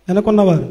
వెనకున్నవారు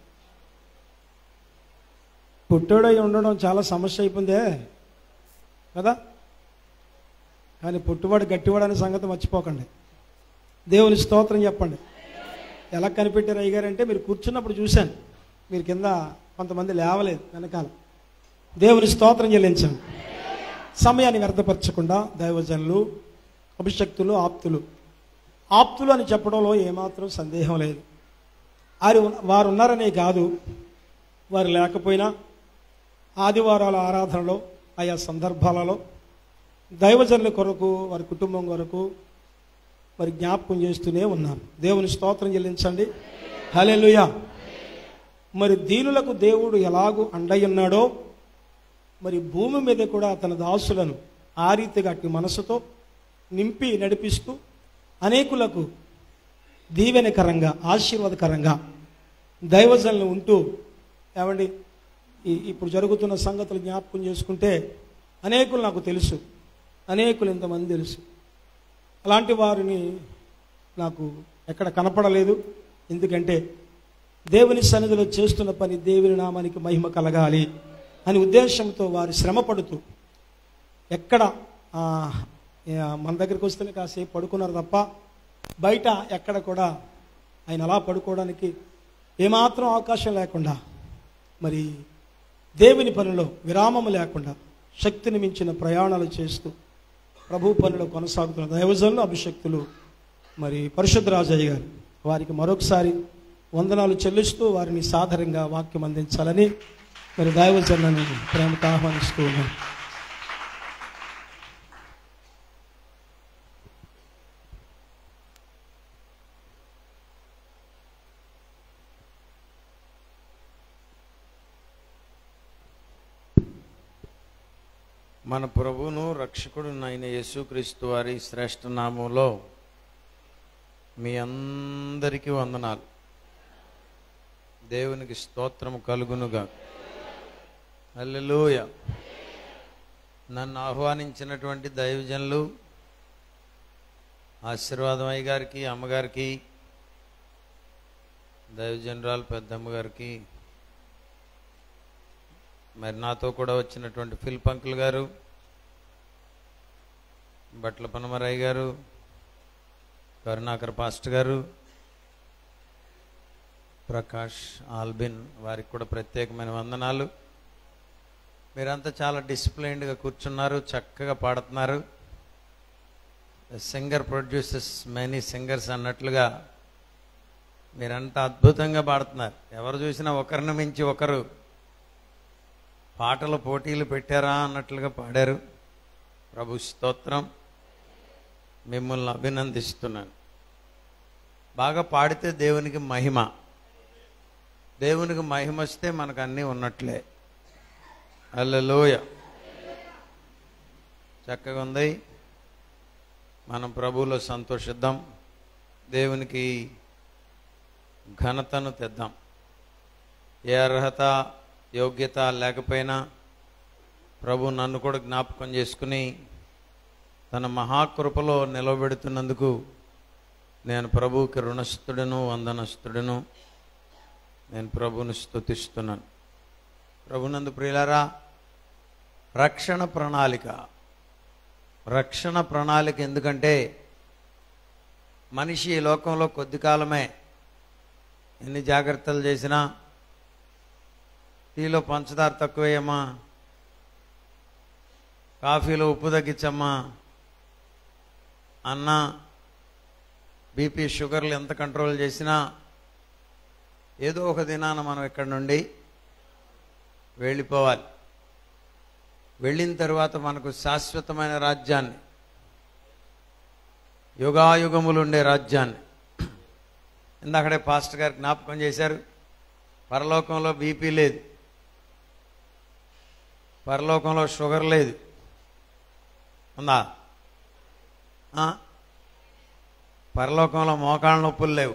పుట్టోడై ఉండడం చాలా సమస్య అయిపోయిందే కదా కానీ పుట్టువాడు గట్టివాడు అనే సంగతి మర్చిపోకండి దేవుని స్తోత్రం చెప్పండి ఎలా కనిపెట్టారు అయ్యగారంటే మీరు కూర్చున్నప్పుడు చూశాను మీరు కింద కొంతమంది లేవలేదు వెనకాల దేవుని స్తోత్రం చెల్లించండి సమయాన్ని వ్యర్థపరచకుండా దైవజనులు అభిషక్తులు ఆప్తులు ఆప్తులు అని చెప్పడంలో ఏమాత్రం సందేహం లేదు వారు వారు ఉన్నారనే కాదు వారు లేకపోయినా ఆదివారాల ఆరాధనలో ఆయా సందర్భాలలో దైవజనుల కొరకు వారి కుటుంబం కొరకు మరి జ్ఞాపకం చేస్తూనే ఉన్నాను దేవుని స్తోత్రం చెల్లించండి హలెలుయా మరి దీనులకు దేవుడు ఎలాగూ అండయ్యున్నాడో మరి భూమి మీద కూడా తన దాసులను ఆ రీతిగా అట్టి మనసుతో నింపి నడిపిస్తూ అనేకులకు దీవెనకరంగా ఆశీర్వాదకరంగా దైవజనులు ఉంటూ ఏమండి ఈ- ఇప్పుడు జరుగుతున్న సంగతులు జ్ఞాపకం చేసుకుంటే అనేకులు నాకు తెలుసు అనేకులు ఇంతమంది తెలుసు అలాంటి వారిని నాకు ఎక్కడ కనపడలేదు ఎందుకంటే దేవుని సన్నిధిలో చేస్తున్న పని దేవుని నామానికి మహిమ కలగాలి అని ఉద్దేశంతో వారు శ్రమ పడుతూ ఎక్కడ ఆ, ఆ, మన దగ్గరికి వస్తేనే కాసేపు పడుకున్నారు తప్ప బయట ఎక్కడ కూడా ఆయన అలా పడుకోవడానికి ఏమాత్రం అవకాశం లేకుండా మరి దేవుని పనిలో విరామము లేకుండా శక్తిని మించిన ప్రయాణాలు చేస్తూ ప్రభు పనిలో కొనసాగుతున్న దైవజనులు అభిషక్తులు మరి పరిశుద్ధరాజయ్య గారు వారికి మరొకసారి వందనాలు చెల్లిస్తూ వారిని సాధారణంగా వాక్యం అందించాలని మరి దైవజనులను ప్రేమతో ఆహ్వానిస్తూ ఉన్నాను మన ప్రభువును రక్షకుడు అయిన యేసుక్రీస్తు వారి శ్రేష్ఠ నామంలో మీ అందరికీ వందనాలు దేవునికి స్తోత్రము కలుగునుగా హల్లెలూయ నన్ను ఆహ్వానించినటువంటి దైవజనులు ఆశీర్వాదం అయ్య గారికి అమ్మగారికి దైవజనరాలు పెద్దమ్మ గారికి మరి నాతో కూడా వచ్చినటువంటి ఫిల్ పంకుల్ గారు బట్ల పనమరాయ్ గారు కరుణాకర్ పాస్ట్ గారు ప్రకాష్ ఆల్బిన్ వారికి కూడా ప్రత్యేకమైన వందనాలు మీరంతా చాలా డిసిప్లైన్డ్గా కూర్చున్నారు చక్కగా పాడుతున్నారు సింగర్ ప్రొడ్యూసెస్ మెనీ సింగర్స్ అన్నట్లుగా మీరంతా అద్భుతంగా పాడుతున్నారు ఎవరు చూసినా ఒకరిని మించి ఒకరు పాటల పోటీలు పెట్టారా అన్నట్లుగా పాడారు ప్రభు స్తోత్రం మిమ్మల్ని అభినందిస్తున్నాను బాగా పాడితే దేవునికి మహిమ దేవునికి మహిమ వస్తే మనకు అన్నీ ఉన్నట్లే అల్లలోయ చక్కగా ఉంది మనం ప్రభువులో సంతోషిద్దాం దేవునికి ఘనతను తెద్దాం ఏ అర్హత యోగ్యత లేకపోయినా ప్రభు నన్ను కూడా జ్ఞాపకం చేసుకుని తన మహాకృపలో నిలబెడుతున్నందుకు నేను ప్రభువుకి రుణస్థుడను వందనస్థుడను నేను ప్రభువుని స్తుతిస్తున్నాను ప్రభునందు ప్రియులారా రక్షణ ప్రణాళిక రక్షణ ప్రణాళిక ఎందుకంటే మనిషి ఈ లోకంలో కొద్ది కాలమే ఎన్ని జాగ్రత్తలు చేసినా టీలో పంచదార తక్కువేయమ్మా కాఫీలో ఉప్పు తగ్గించమ్మా అన్న బీపీ షుగర్లు ఎంత కంట్రోల్ చేసినా ఏదో ఒక దినాన మనం ఇక్కడి నుండి వెళ్ళిపోవాలి వెళ్ళిన తర్వాత మనకు శాశ్వతమైన రాజ్యాన్ని యుగాయుగములు ఉండే రాజ్యాన్ని ఇందాకడే పాస్టర్ గారు జ్ఞాపకం చేశారు పరలోకంలో బీపీ లేదు పరలోకంలో షుగర్ లేదు ఉందా ఆ? పరలోకంలో మోకాళ్ళ నొప్పులు లేవు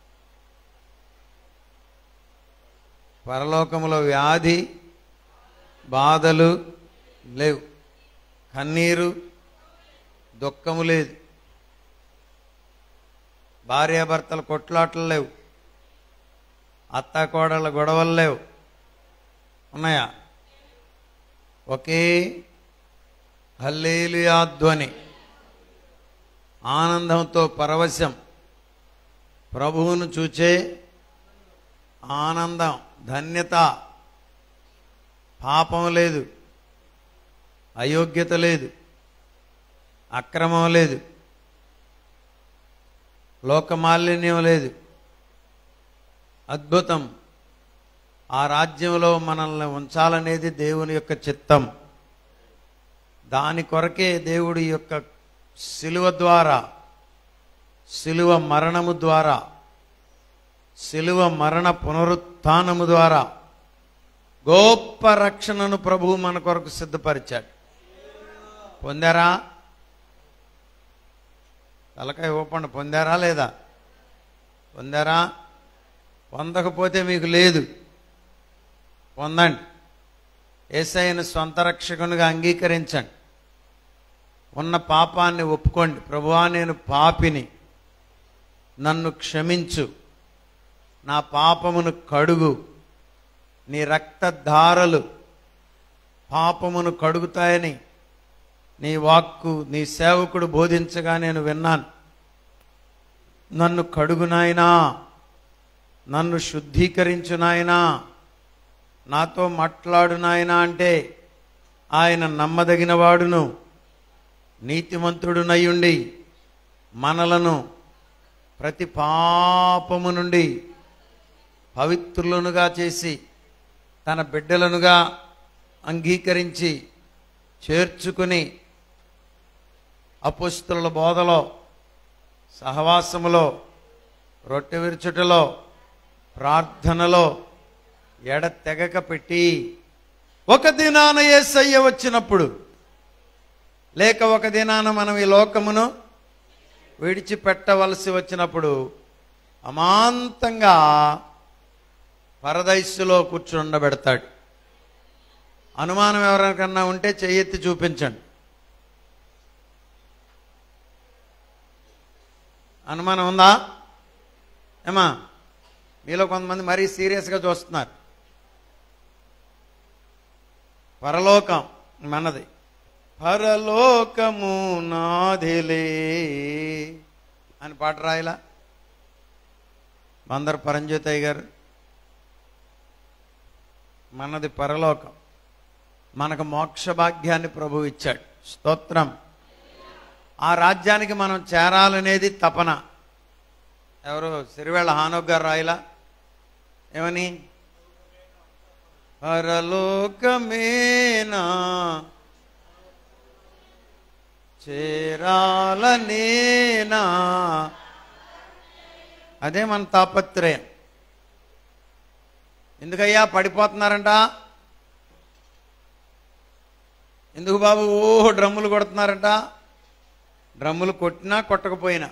పరలోకంలో వ్యాధి బాధలు లేవు కన్నీరు దుఃఖము లేదు భార్యాభర్తల కొట్లాటలు లేవు అత్తాకోడళ్ళ గొడవలు లేవు ఉన్నాయా ఒకే హల్లేలుయా ధ్వని ఆనందంతో పరవశం ప్రభువును చూచే ఆనందం ధన్యత పాపం లేదు అయోగ్యత లేదు అక్రమం లేదు లోకమాలిన్యం లేదు అద్భుతం ఆ రాజ్యంలో మనల్ని ఉంచాలనేది దేవుని యొక్క చిత్తం దాని కొరకే దేవుడి యొక్క శిలువ ద్వారా శిలువ మరణము ద్వారా శిలువ మరణ పునరుత్థానము ద్వారా గొప్ప రక్షణను ప్రభువు మన కొరకు సిద్ధపరిచాడు పొందారా తలకాయ ఊపండి పొందారా లేదా పొందారా పొందకపోతే మీకు లేదు పొందండి ఏసైను సొంత రక్షకునిగా అంగీకరించండి ఉన్న పాపాన్ని ఒప్పుకోండి ప్రభువా నేను పాపిని నన్ను క్షమించు నా పాపమును కడుగు నీ రక్తధారలు పాపమును కడుగుతాయని నీ వాక్కు నీ సేవకుడు బోధించగా నేను విన్నాను నన్ను కడుగు నాయనా నన్ను శుద్ధీకరించు నాయనా నాతో మాట్లాడు నాయనా అంటే ఆయన నమ్మదగిన వాడును నీతిమంతుడునయ్యుండి మనలను ప్రతి పాపము నుండి పవిత్రులనుగా చేసి తన బిడ్డలనుగా అంగీకరించి చేర్చుకుని అపుస్తుల బోధలో సహవాసములో రొట్టె విరుచుటలో ప్రార్థనలో ఎడతెగక పెట్టి ఒక దినాన యేసయ్య వచ్చినప్పుడు లేక ఒక దినాన మనం ఈ లోకమును విడిచిపెట్టవలసి వచ్చినప్పుడు అమాంతంగా పరదైస్సులో కూర్చుండబెడతాడు అనుమానం ఎవరికన్నా ఉంటే చెయ్యెత్తి చూపించండి అనుమానం ఉందా ఏమా మీలో కొంతమంది మరీ సీరియస్గా చూస్తున్నారు పరలోకం మనది పరలోకము నాదిలే అని పాట రాయలా మందరు పరంజ్యోతయ్య గారు మనది పరలోకం మనకు మోక్ష భాగ్యాన్ని ప్రభు ఇచ్చాడు స్తోత్రం ఆ రాజ్యానికి మనం చేరాలనేది తపన ఎవరు సిరివేళ హానోక్ గారు రాయలా ఏమని పరలోకమేనా చేరాలనేనా అదే మన తాపత్రయం ఎందుకయ్యా పడిపోతున్నారంట ఎందుకు బాబు ఓ డ్రమ్ములు కొడుతున్నారంట డ్రమ్ములు కొట్టినా కొట్టకపోయినా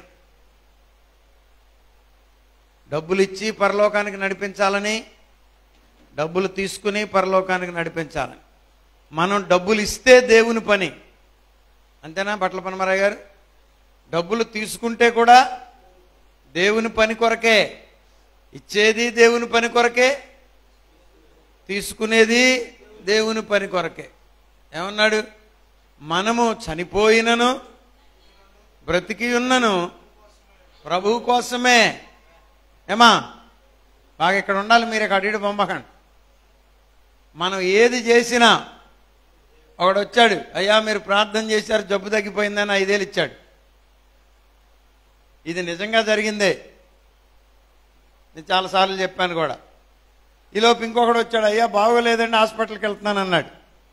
డబ్బులు ఇచ్చి పరలోకానికి నడిపించాలని డబ్బులు తీసుకుని పరలోకానికి నడిపించాలని మనం డబ్బులు ఇస్తే దేవుని పని అంతేనా బట్టల పనమరాయ్ గారు డబ్బులు తీసుకుంటే కూడా దేవుని పని కొరకే ఇచ్చేది దేవుని పని కొరకే తీసుకునేది దేవుని పని కొరకే ఏమన్నాడు మనము చనిపోయినను బ్రతికి ఉన్నను ప్రభువు కోసమే ఏమా బాగా ఇక్కడ ఉండాలి మీరు ఇక్కడ అడిగి పంపకండి మనం ఏది చేసినా ఒకడు వచ్చాడు అయ్యా మీరు ప్రార్థన చేశారు జబ్బు తగ్గిపోయిందని ఐదేళ్ళు ఇచ్చాడు ఇది నిజంగా జరిగిందే నేను చాలాసార్లు చెప్పాను కూడా ఈలోపు ఇంకొకడు వచ్చాడు అయ్యా బాగోలేదండి హాస్పిటల్కి వెళ్తున్నాను అన్నాడు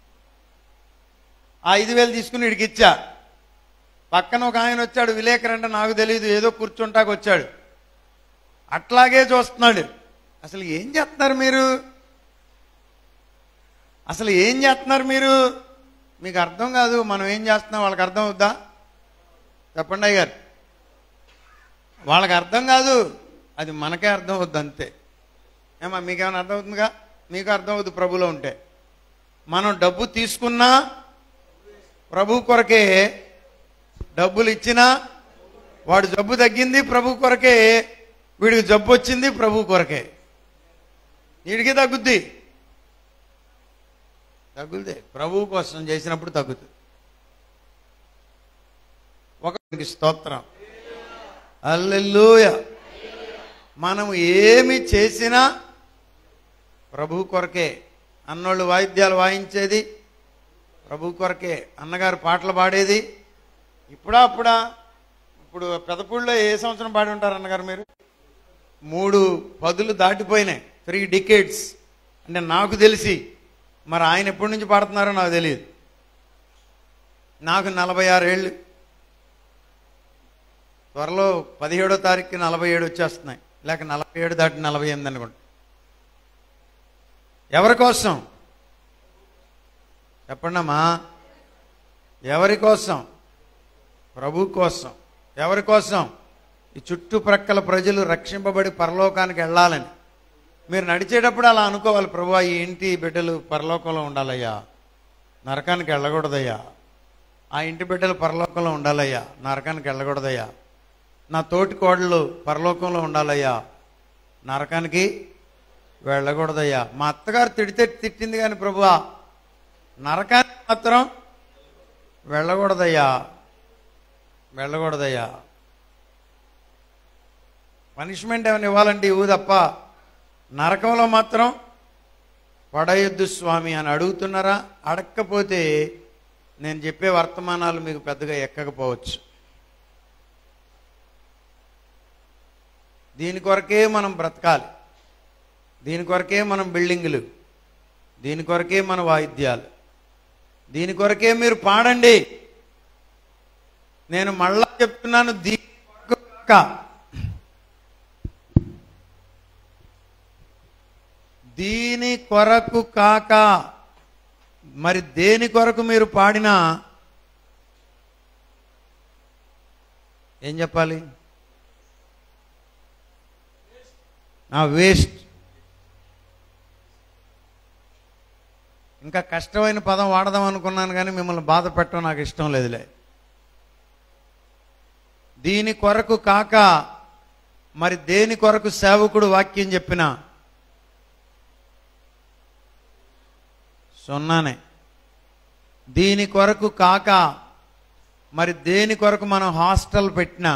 ఆ ఐదు వేలు తీసుకుని ఇడికి ఇచ్చా పక్కన ఒక ఆయన వచ్చాడు విలేకరు అంటే నాకు తెలియదు ఏదో కూర్చుంటాకు వచ్చాడు అట్లాగే చూస్తున్నాడు అసలు ఏం చేస్తున్నారు మీరు అసలు ఏం చేస్తున్నారు మీరు మీకు అర్థం కాదు మనం ఏం చేస్తున్నాం వాళ్ళకి అర్థం అవుద్దా చెప్పండి అయ్యారు వాళ్ళకి అర్థం కాదు అది మనకే అర్థం అవుద్ది అంతే ఏమా మీకేమైనా అర్థం అవుతుందిగా మీకు అర్థం అవుతుంది ప్రభులో ఉంటే మనం డబ్బు తీసుకున్నా ప్రభు కొరకే డబ్బులు ఇచ్చినా వాడు జబ్బు తగ్గింది ప్రభు కొరకే వీడికి జబ్బు వచ్చింది ప్రభు కొరకే వీడికి తగ్గుద్ది తగ్గుద్ది ప్రభువు కోసం చేసినప్పుడు తగ్గుతుంది ఒకరికి స్తోత్రం అల్లెల్లుయ మనం ఏమి చేసినా ప్రభు కొరకే అన్నోళ్ళు వాయిద్యాలు వాయించేది ప్రభు కొరకే అన్నగారు పాటలు పాడేది ఇప్పుడా అప్పుడా ఇప్పుడు పెదపూడిలో ఏ సంవత్సరం పాడి ఉంటారు అన్నగారు మీరు మూడు పదులు దాటిపోయినాయి త్రీ డికేడ్స్ అంటే నాకు తెలిసి మరి ఆయన ఎప్పటి నుంచి పాడుతున్నారో నాకు తెలియదు నాకు నలభై ఆరు ఏళ్ళు త్వరలో పదిహేడో తారీఖు నలభై ఏడు వచ్చేస్తున్నాయి లేక నలభై ఏడు దాటి నలభై ఎనిమిది అనుకోండి ఎవరి కోసం చెప్పండమ్మా ఎవరి కోసం ప్రభు కోసం ఎవరి కోసం ఈ చుట్టుప్రక్కల ప్రజలు రక్షింపబడి పరలోకానికి వెళ్ళాలని మీరు నడిచేటప్పుడు అలా అనుకోవాలి ప్రభు ఈ ఇంటి బిడ్డలు పరలోకంలో ఉండాలయ్యా నరకానికి వెళ్ళకూడదయ్యా ఆ ఇంటి బిడ్డలు పరలోకంలో ఉండాలయ్యా నరకానికి వెళ్ళకూడదయ్యా నా తోటి కోడలు పరలోకంలో ఉండాలయ్యా నరకానికి వెళ్ళకూడదయ్యా మా అత్తగారు తిడితే తిట్టింది కానీ ప్రభువా నరకానికి మాత్రం వెళ్ళకూడదయ్యా వెళ్ళకూడదయ్యా పనిష్మెంట్ ఏమైనా ఇవ్వాలంటే ఇవ్వు తప్ప నరకంలో మాత్రం పడయొద్దు స్వామి అని అడుగుతున్నారా అడగకపోతే నేను చెప్పే వర్తమానాలు మీకు పెద్దగా ఎక్కకపోవచ్చు దీని కొరకే మనం బ్రతకాలి దీని కొరకే మనం బిల్డింగులు దీని కొరకే మన వాయిద్యాలు దీని కొరకే మీరు పాడండి నేను మళ్ళా చెప్తున్నాను దీని కొరకు కాక దీని కొరకు కాక మరి దేని కొరకు మీరు పాడినా ఏం చెప్పాలి నా వేస్ట్ ఇంకా కష్టమైన పదం వాడదాం అనుకున్నాను కానీ మిమ్మల్ని బాధ పెట్టడం నాకు ఇష్టం లేదులే దీని కొరకు కాక మరి దేని కొరకు సేవకుడు వాక్యం చెప్పినా సున్నానే దీని కొరకు కాక మరి దేని కొరకు మనం హాస్టల్ పెట్టినా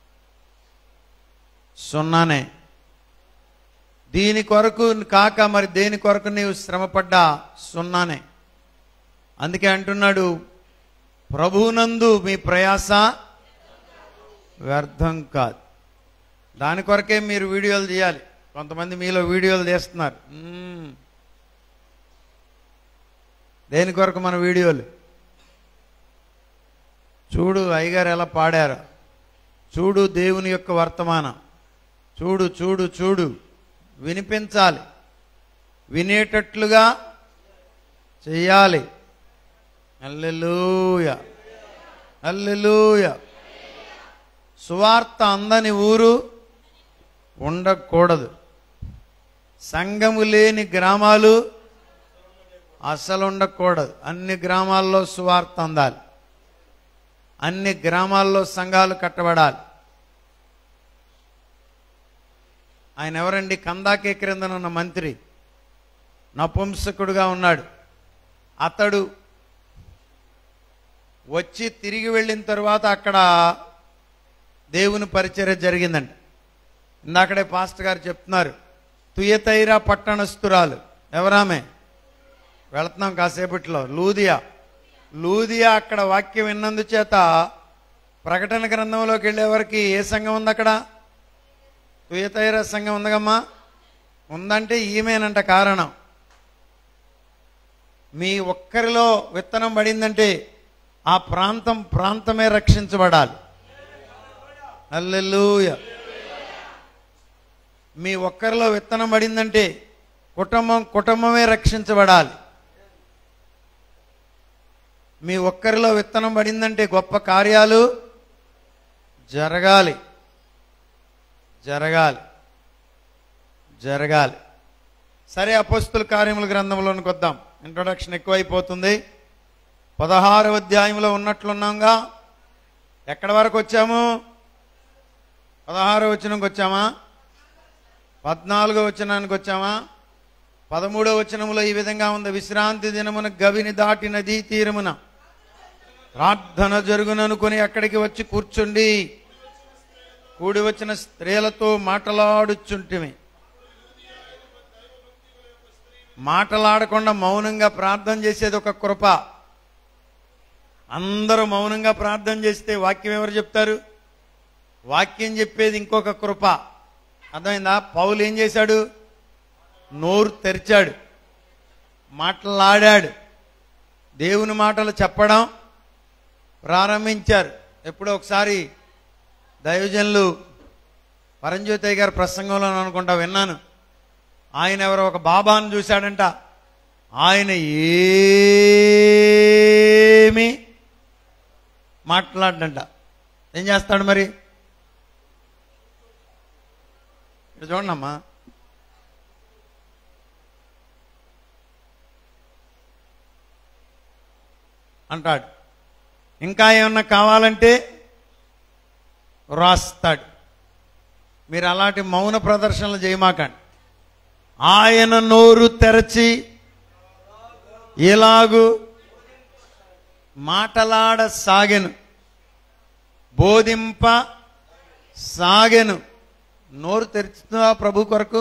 సున్నానే దీని కొరకు కాక మరి దేని కొరకు నీవు శ్రమపడ్డా సున్నానే అందుకే అంటున్నాడు ప్రభువునందు మీ ప్రయాస వ్యర్థం కాదు దాని కొరకే మీరు వీడియోలు చేయాలి కొంతమంది మీలో వీడియోలు తీస్తున్నారు మ్మ్. దేని కొరకు మన వీడియోలు చూడు అయ్యగారు ఎలా పాడారు చూడు దేవుని యొక్క వర్తమానం చూడు చూడు చూడు వినిపించాలి వినేటట్లుగా చెయ్యాలి అల్లెలూయ అల్లెలూయ సువార్త అందని ఊరు ఉండకూడదు సంఘము లేని గ్రామాలు అసలు ఉండకూడదు అన్ని గ్రామాల్లో సువార్త అందాలి అన్ని గ్రామాల్లో సంఘాలు కట్టబడాలి ఆయన ఎవరండి కందాకే క్రిందన ఉన్న మంత్రి నపుంసకుడుగా ఉన్నాడు అతడు వచ్చి తిరిగి వెళ్ళిన తర్వాత అక్కడ దేవుని పరిచర్య జరిగిందండి ఇందాకడే పాస్టర్ గారు చెప్తున్నారు తుయతైరా పట్టణస్థురాలు ఎవరామే వెళుతున్నాం కాసేపట్లో లూదియా లూదియా అక్కడ వాక్యం విన్నందుచేత ప్రకటన గ్రంథంలోకి వెళ్ళేవరకు ఏ సంఘం ఉంది అక్కడ తుయతైర సంఘం ఉందగమ్మా ఉందంటే ఈమెనంట కారణం మీ ఒక్కరిలో విత్తనం పడిందంటే ఆ ప్రాంతం ప్రాంతమే రక్షించబడాలి అల్లెలూయ మీ ఒక్కరిలో విత్తనం పడిందంటే కుటుంబం కుటుంబమే రక్షించబడాలి మీ ఒక్కరిలో విత్తనం పడిందంటే గొప్ప కార్యాలు జరగాలి జరగాలి జరగాలి సరే అపోస్తుల కార్యముల గ్రంథంలోనికి వద్దాం ఇంట్రొడక్షన్ ఎక్కువైపోతుంది పదహారవ అధ్యాయంలో ఉన్నట్లున్నాంగా ఎక్కడి వరకు వచ్చాము పదహారో వచనంకి వచ్చామా పద్నాలుగో వచనానికి వచ్చామా పదమూడవ వచనములో ఈ విధంగా ఉంది విశ్రాంతి దినమున గవిని దాటి నదీ తీరమున ప్రార్థన జరుగుననుకొని అక్కడికి వచ్చి కూర్చుండి కూడి వచ్చిన స్త్రీలతో మాటలాడుచుంటిమి మాటలాడకుండా మౌనంగా ప్రార్థన చేసేది ఒక కృప అందరూ మౌనంగా ప్రార్థన చేస్తే వాక్యం ఎవరు చెప్తారు వాక్యం చెప్పేది ఇంకొక కృప అర్థమైందా పౌలు ఏం చేశాడు నోరు తెరిచాడు మాటలాడాడు దేవుని మాటలు చెప్పడం ప్రారంభించారు ఎప్పుడో ఒకసారి దైవజనులు పరంజ్యోతయ్య గారి ప్రసంగంలో అనుకుంటా విన్నాను ఆయన ఎవరో ఒక బాబాను చూశాడంట ఆయన ఏమి మాట్లాడంట ఏం చేస్తాడు మరి ఇక్కడ చూడండి అమ్మా అంటాడు ఇంకా ఏమన్నా కావాలంటే రాస్తాడు మీరు అలాంటి మౌన ప్రదర్శనలు చేయమాకండి ఆయన నోరు తెరచి ఇలాగు మాటలాడ సాగెను బోధింప సాగెను నోరు తెరుచుతుందా ప్రభు కొరకు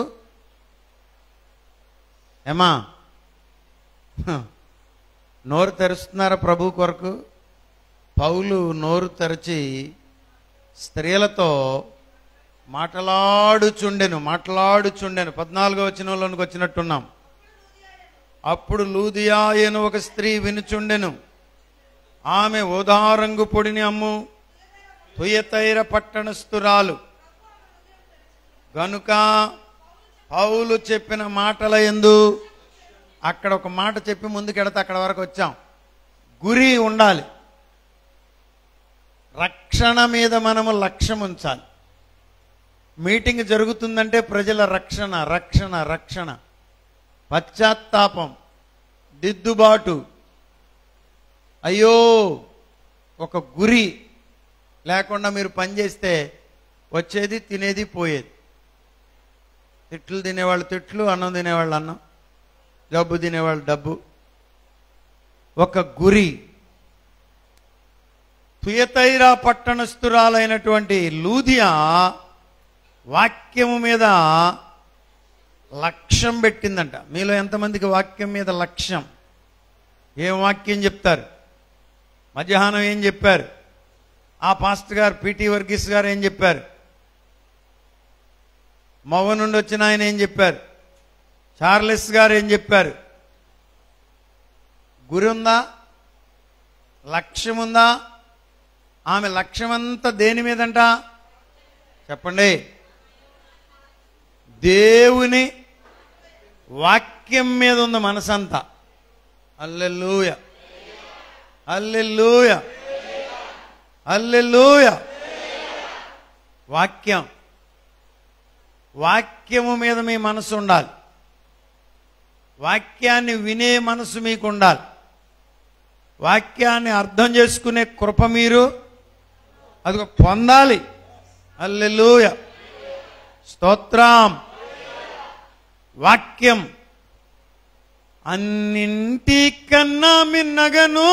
ఏమా హ. నోరు తెరుస్తున్నారా ప్రభు కొరకు పౌలు నోరు తెరచి స్త్రీలతో మాట్లాడుచుండెను మాట్లాడుచుండెను పద్నాలుగో వచనంలోనికి వచ్చినట్టున్నాం అప్పుడు లూదియాయను ఒక స్త్రీ వినుచుండెను ఆమె ఓదారంగు పొడిని అమ్ము తుయతైర పట్టణస్థురాలు గనుక పౌలు చెప్పిన మాటల ఎందు అక్కడ ఒక మాట చెప్పి ముందుకెడితే అక్కడ వరకు వచ్చాం గురి ఉండాలి రక్షణ మీద మనము లక్ష్యం ఉంచాలి మీటింగ్ జరుగుతుందంటే ప్రజల రక్షణ రక్షణ రక్షణ పశ్చాత్తాపం దిద్దుబాటు అయ్యో ఒక గురి లేకుండా మీరు పనిచేస్తే వచ్చేది తినేది పోయేది తిట్లు తినేవాళ్ళు తిట్లు అన్నం తినేవాళ్ళు అన్నం డబ్బు తినేవాళ్ళు డబ్బు ఒక గురి తుయతైరా పట్టణస్థురాలైనటువంటి లూదియా వాక్యము మీద లక్ష్యం పెట్టిందంట మీలో ఎంతమందికి వాక్యం మీద లక్ష్యం ఏం వాక్యం చెప్తారు మధ్యాహ్నం ఏం చెప్పారు ఆ పాస్టర్ గారు పిటి వర్గీస్ గారు ఏం చెప్పారు మవ్వ నుండి వచ్చిన ఆయన ఏం చెప్పారు చార్లెస్ గారు ఏం చెప్పారు గురి ఉందా లక్ష్యం ఉందా ఆమె లక్ష్యమంతా దేని మీదంట చెప్పండి దేవుని వాక్యం మీద ఉంది మనసంతా అల్లెలూయ అల్లెలూయ అల్లెలూయ వాక్యం వాక్యము మీద మీ మనసు ఉండాలి వాక్యాన్ని వినే మనసు మీకు ఉండాలి వాక్యాన్ని అర్థం చేసుకునే కృప మీరు అది పొందాలి అల్లెలూయ స్తోత్రం వాక్యం అన్నింటికన్నా మిన్నగను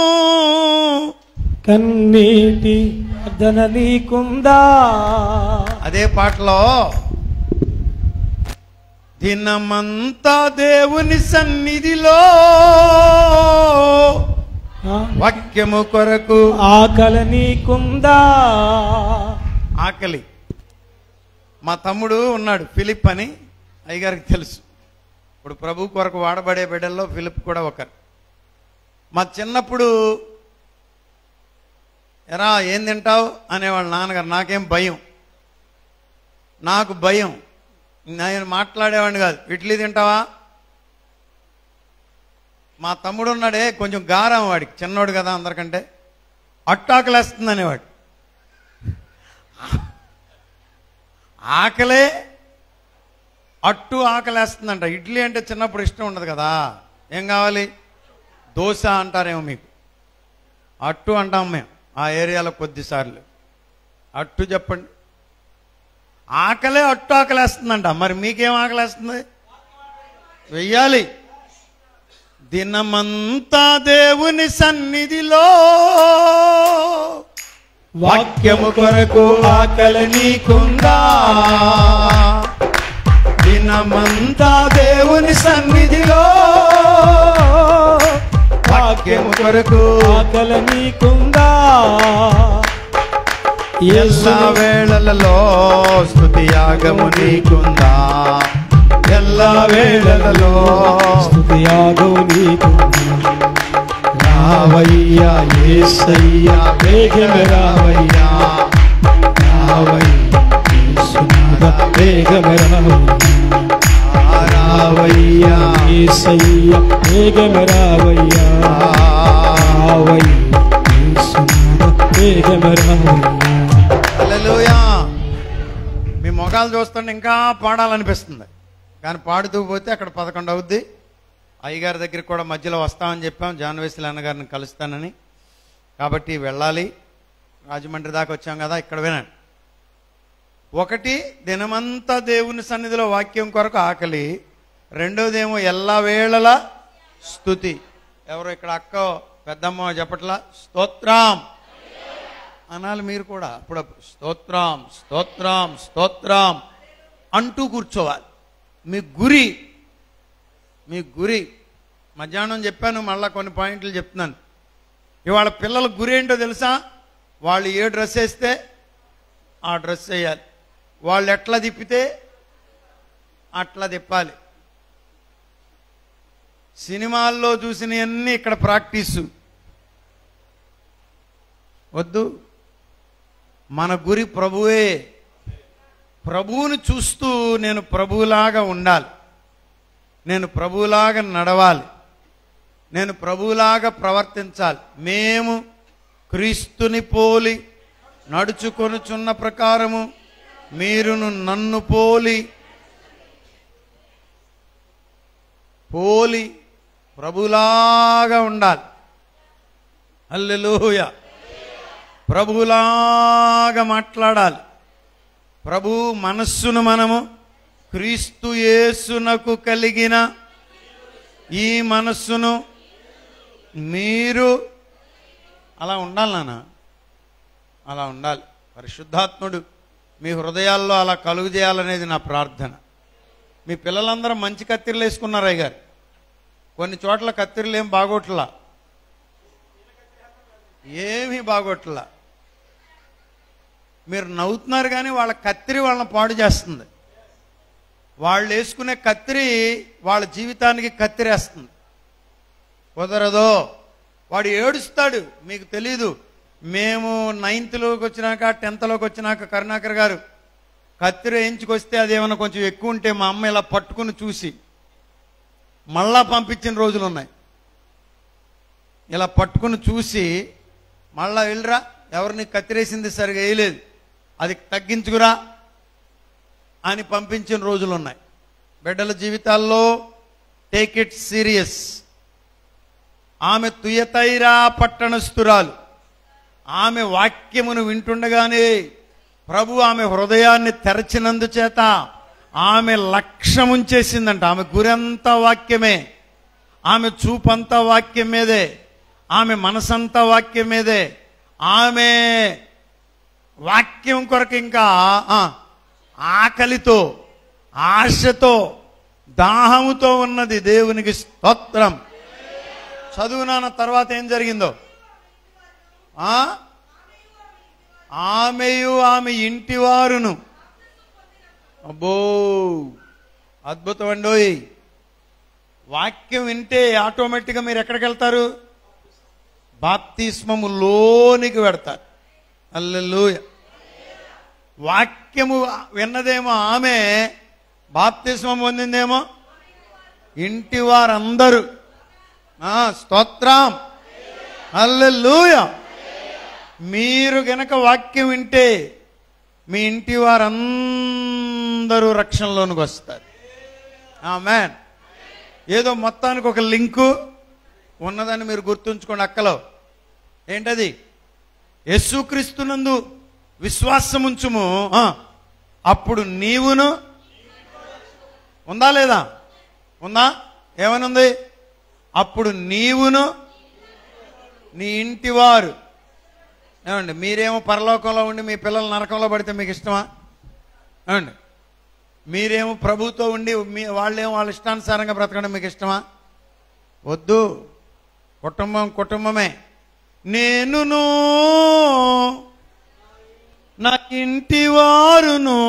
కన్నీటి అర్ధన నీకుందా అదే పాటలో దినమంతా దేవుని సన్నిధిలో వాక్యము కొరకు ఆకలి నీకుందా ఆకలి మా తమ్ముడు ఉన్నాడు ఫిలిప్ అని అయ్యగారికి తెలుసు ఇప్పుడు ప్రభు కొరకు వాడబడే బిడ్డల్లో ఫిలిప్ కూడా ఒకరు మా చిన్నప్పుడు ఎరా ఏం తింటావు అనేవాళ్ళు నాన్నగారు నాకేం భయం నాకు భయం నేను మాట్లాడేవాడిని కాదు ఇడ్లీ తింటావా మా తమ్ముడు ఉన్నాడే కొంచెం గారం వాడికి చిన్నోడు కదా అందరికంటే అట్టాకలేస్తుంది అనేవాడు ఆకలే అట్టు ఆకలేస్తుందంట ఇడ్లీ అంటే చిన్నప్పుడు ఇష్టం ఉండదు కదా ఏం కావాలి దోశ అంటారేమో మీకు అట్టు అంటాం మేము ఆ ఏరియాలో కొద్దిసార్లు అట్టు చెప్పండి ఆకలే అట్టు ఆకలేస్తుందంట మరి మీకేం ఆకలేస్తుంది వెయ్యాలి దినమంతా దేవుని సన్నిధిలో వాక్యము కొరకు ఆకలి నీకుందా దినమంతా దేవుని సన్నిధిలో వాక్యము కొరకు ఆకల నీకుందా ఎల్లా వేళలలో స్థుతి యాగము నీకుందా ఎల్లా వేళలలో స్తుతి యాగం నీకుందా రావయ్యా ఏసయ్యా వేగమే రావయ్యా రావయ్యా యేసునాథా, వేగమే రావయ్యా ఏసయ్య వేగమే రావయ్యా రావయ్య యేసునాథ, వేగమే రావయ్యా హల్లెలూయా మీ మొఖాలు చూస్తుంటే ఇంకా పాడాలనిపిస్తుంది కానీ పాడుతూ పోతే అక్కడ పదకొండు అవుద్ది అయ్యగారి దగ్గరికి కూడా మధ్యలో వస్తామని చెప్పాం జాన్వేశ్వరి అన్నగారిని కలుస్తానని కాబట్టి వెళ్ళాలి రాజమండ్రి దాకా వచ్చాం కదా ఇక్కడ వినండి ఒకటి దినమంతా దేవుని సన్నిధిలో వాక్యం కొరకు ఆకలి రెండోదేమో ఎల్ల వేళల స్థుతి ఎవరో ఇక్కడ అక్క పెద్దమ్మ చెప్పట్లా స్తోత్రం అనాలి మీరు కూడా అప్పుడు స్తోత్రం స్తోత్రం స్తోత్రం అంటూ కూర్చోవాలి మీ గురి మీ గురి మధ్యాహ్నం చెప్పాను మళ్ళా కొన్ని పాయింట్లు చెప్తున్నాను ఇవాళ పిల్లల గురి ఏంటో తెలుసా వాళ్ళు ఏ డ్రెస్ వేస్తే ఆ డ్రెస్ వేయాలి వాళ్ళు ఎట్లా తిప్పితే అట్లా తిప్పాలి సినిమాల్లో చూసినవన్నీ ఇక్కడ ప్రాక్టీసు వద్దు మన గురి ప్రభువే ప్రభువుని చూస్తూ నేను ప్రభువులాగా ఉండాలి నేను ప్రభువులాగా నడవాలి నేను ప్రభువులాగా ప్రవర్తించాలి మేము క్రీస్తుని పోలి నడుచుకొనుచున్న ప్రకారము మీరును నన్ను పోలి పోలి ప్రభులాగా ఉండాలి హల్లెలూయ ప్రభులాగా మాట్లాడాలి ప్రభు మనస్సును మనము క్రీస్తు యేసునకు కలిగిన ఈ మనస్సును మీరు అలా ఉండాలి నాన్న అలా ఉండాలి పరిశుద్ధాత్ముడు మీ హృదయాల్లో అలా కలుగు చేయాలనేది నా ప్రార్థన మీ పిల్లలందరూ మంచి కత్తిరలు వేసుకున్నారు అయ్య గారు కొన్ని చోట్ల కత్తిరలు ఏం బాగోట్లా ఏమీ బాగోట్లా మీరు నవ్వుతున్నారు కానీ వాళ్ళ కత్తిరి వాళ్ళని పాడు చేస్తుంది వాళ్ళు వేసుకునే కత్తిరి వాళ్ళ జీవితానికి కత్తిరేస్తుంది కుదరదో వాడు ఏడుస్తాడు మీకు తెలీదు మేము నైన్త్లోకి వచ్చినాక టెన్త్లోకి వచ్చినాక కరుణాకర్ గారు కత్తిర ఎంచుకొస్తే అదేమన్నా కొంచెం ఎక్కువ ఉంటే మా అమ్మ ఇలా పట్టుకుని చూసి మళ్ళా పంపించిన రోజులు ఉన్నాయి ఇలా పట్టుకుని చూసి మళ్ళా వెళ్ళరా ఎవరిని కత్తిరేసింది సరిగా వేయలేదు అది తగ్గించుకురా అని పంపించిన రోజులు ఉన్నాయి బిడ్డల జీవితాల్లో టేక్ ఇట్ సీరియస్ ఆమె తుయతైరా పట్టణస్థురాలు ఆమె వాక్యమును వింటుండగానే ప్రభు ఆమె హృదయాన్ని తెరచినందుచేత ఆమె లక్ష్యముంచేసిందంట ఆమె గురంతా వాక్యమే ఆమె చూపంతా వాక్యం మీదే ఆమె మనసంతా వాక్యం మీదే ఆమె వాక్యం కొరకు ఇంకా ఆ, ఆకలితో ఆశతో దాహముతో ఉన్నది దేవునికి స్తోత్రం చదువునాన్న తర్వాత ఏం జరిగిందో ఆ ఆమెయు ఆమె ఇంటి వారును అబ్బో అద్భుతం అండోయ్ వాక్యం వింటే ఆటోమేటిక్గా మీరు ఎక్కడికి వెళ్తారు బాప్తిస్మము లోనికి పెడతారు అల్లెలూయ వాక్యము విన్నదేమో ఆమె బాప్తిస్మం పొందిందేమో ఇంటి వారందరూ ఆ, స్తోత్రం అల్లెలూయ మీరు గనక వాక్యం వింటే మీ ఇంటి వారందరూ రక్షణలోనికి వస్తారు ఆమెన్ ఏదో మొత్తానికి ఒక లింకు ఉన్నదని మీరు గుర్తుంచుకోండి అక్కలో ఏంటది యేసుక్రీస్తునందు విశ్వాసం ఉంచుము ఆ, అప్పుడు నీవును ఉందా లేదా ఉందా ఏమనుంది అప్పుడు నీవును నీ ఇంటి వారు ఏమండి మీరేమో పరలోకంలో ఉండి మీ పిల్లలు నరకంలో పడితే మీకు ఇష్టమా ఏమండి మీరేమో ప్రభుతో ఉండి మీ వాళ్ళేమో వాళ్ళ ఇష్టానుసారంగా బ్రతకడం మీకు ఇష్టమా వద్దు కుటుంబం కుటుంబమే నేనును నా ఇంటి వారును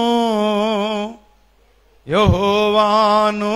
యహోవాను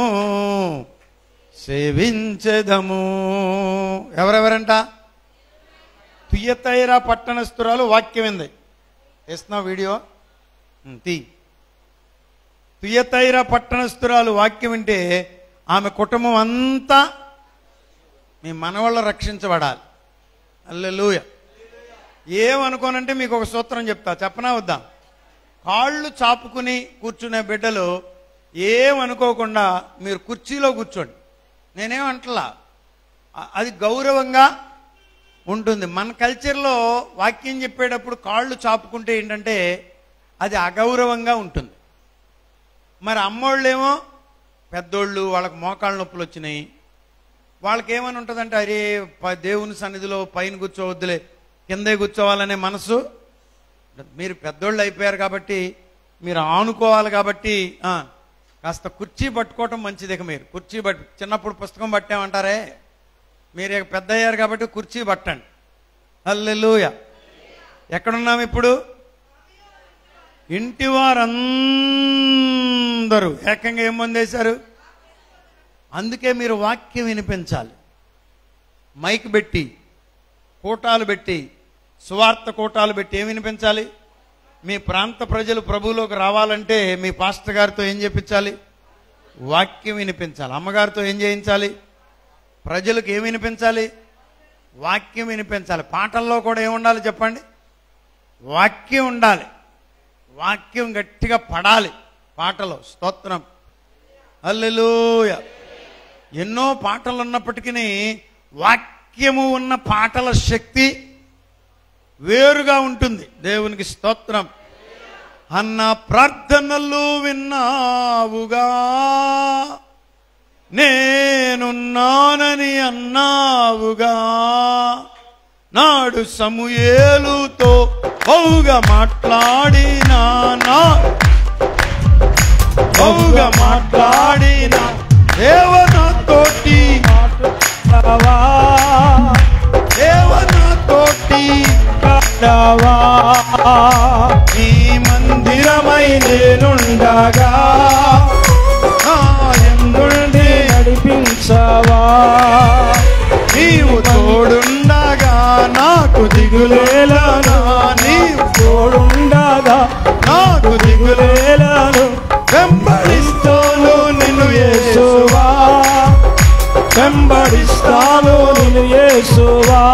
సేవించదము ఎవరెవరంట తుయ్యతైరా పట్టణస్థురాలు వాక్యం ఉంది వేస్తున్నావు వీడియో ఉం, తీ తుయ్యతైరా పట్టణస్థురాలు వాక్యం వింటే ఆమె కుటుంబం అంతా మీ మనవాళ్ళు రక్షించబడాలి అల్లెలూయ ఏమనుకోనంటే మీకు ఒక సూత్రం చెప్తా చెప్పనా వద్దా కాళ్ళు చాపుకుని కూర్చునే బిడ్డలు ఏమనుకోకుండా మీరు కుర్చీలో కూర్చోండి నేనేమంటలా అ- అది గౌరవంగా ఉంటుంది మన కల్చర్లో వాక్యం చెప్పేటప్పుడు కాళ్ళు చాపుకుంటే ఏంటంటే అది అగౌరవంగా ఉంటుంది మరి అమ్మోళ్ళేమో పెద్దోళ్ళు వాళ్ళకి మోకాళ్ళ నొప్పులు వచ్చినాయి వాళ్ళకి ఏమని ఉంటుందంటే అరే ప- దేవుని సన్నిధిలో పైన కూర్చోవద్దులే కిందే కూర్చోవాలనే మనసు మీరు పెద్దోళ్ళు అయిపోయారు కాబట్టి మీరు ఆనుకోవాలి కాబట్టి ఆ, కాస్త కుర్చీ పట్టుకోవటం మంచిది ఇక మీరు కుర్చీ పట్టు చిన్నప్పుడు పుస్తకం పట్టామంటారే మీరు ఇక పెద్ద అయ్యారు కాబట్టి కుర్చీ పట్టండి హల్లెలూయ ఎక్కడున్నాం ఇప్పుడు ఇంటి వారందరూ ఏకంగా ఏం పొందేశారు అందుకే మీరు వాక్యం వినిపించాలి మైక్ పెట్టి కూటాలు పెట్టి సువార్త కూటాలు పెట్టి ఏం వినిపించాలి మీ ప్రాంత ప్రజలు ప్రభువులోకి రావాలంటే మీ పాస్టర్ గారితో ఏం చెప్పించాలి వాక్యం వినిపించాలి అమ్మగారితో ఏం చేయించాలి ప్రజలకు ఏం వినిపించాలి వాక్యం వినిపించాలి పాటల్లో కూడా ఏముండాలి చెప్పండి వాక్యం ఉండాలి వాక్యం గట్టిగా పడాలి పాటలో స్తోత్రం అల్లెలూయ ఎన్నో పాటలు ఉన్నప్పటికీ వాక్యము ఉన్న పాటల శక్తి వేరుగా ఉంటుంది దేవునికి స్తోత్రం అన్న ప్రార్థనలు విన్నావుగా నేనున్నానని అన్నావుగా నాడు సమూయేలుతో బహుగా మాట్లాడినా నా బహుగా మాట్లాడిన దేవనతోటి మాట్లాడవా, దేవనతోటి కాడవా, నీ మందిరమై నేనుండగా నా ఎందుండి నడిపించవా నీవు తోడుండగా నాకు దిగులేలనా నీవు తోడుండగా నాకు దిగులే వేలను వెంబడిస్తాను నిన్ను యేసువా వెంబడిస్తాము నిన్ను యేసువా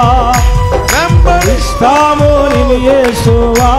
వెంబడిస్తాము నిన్ను యేసువా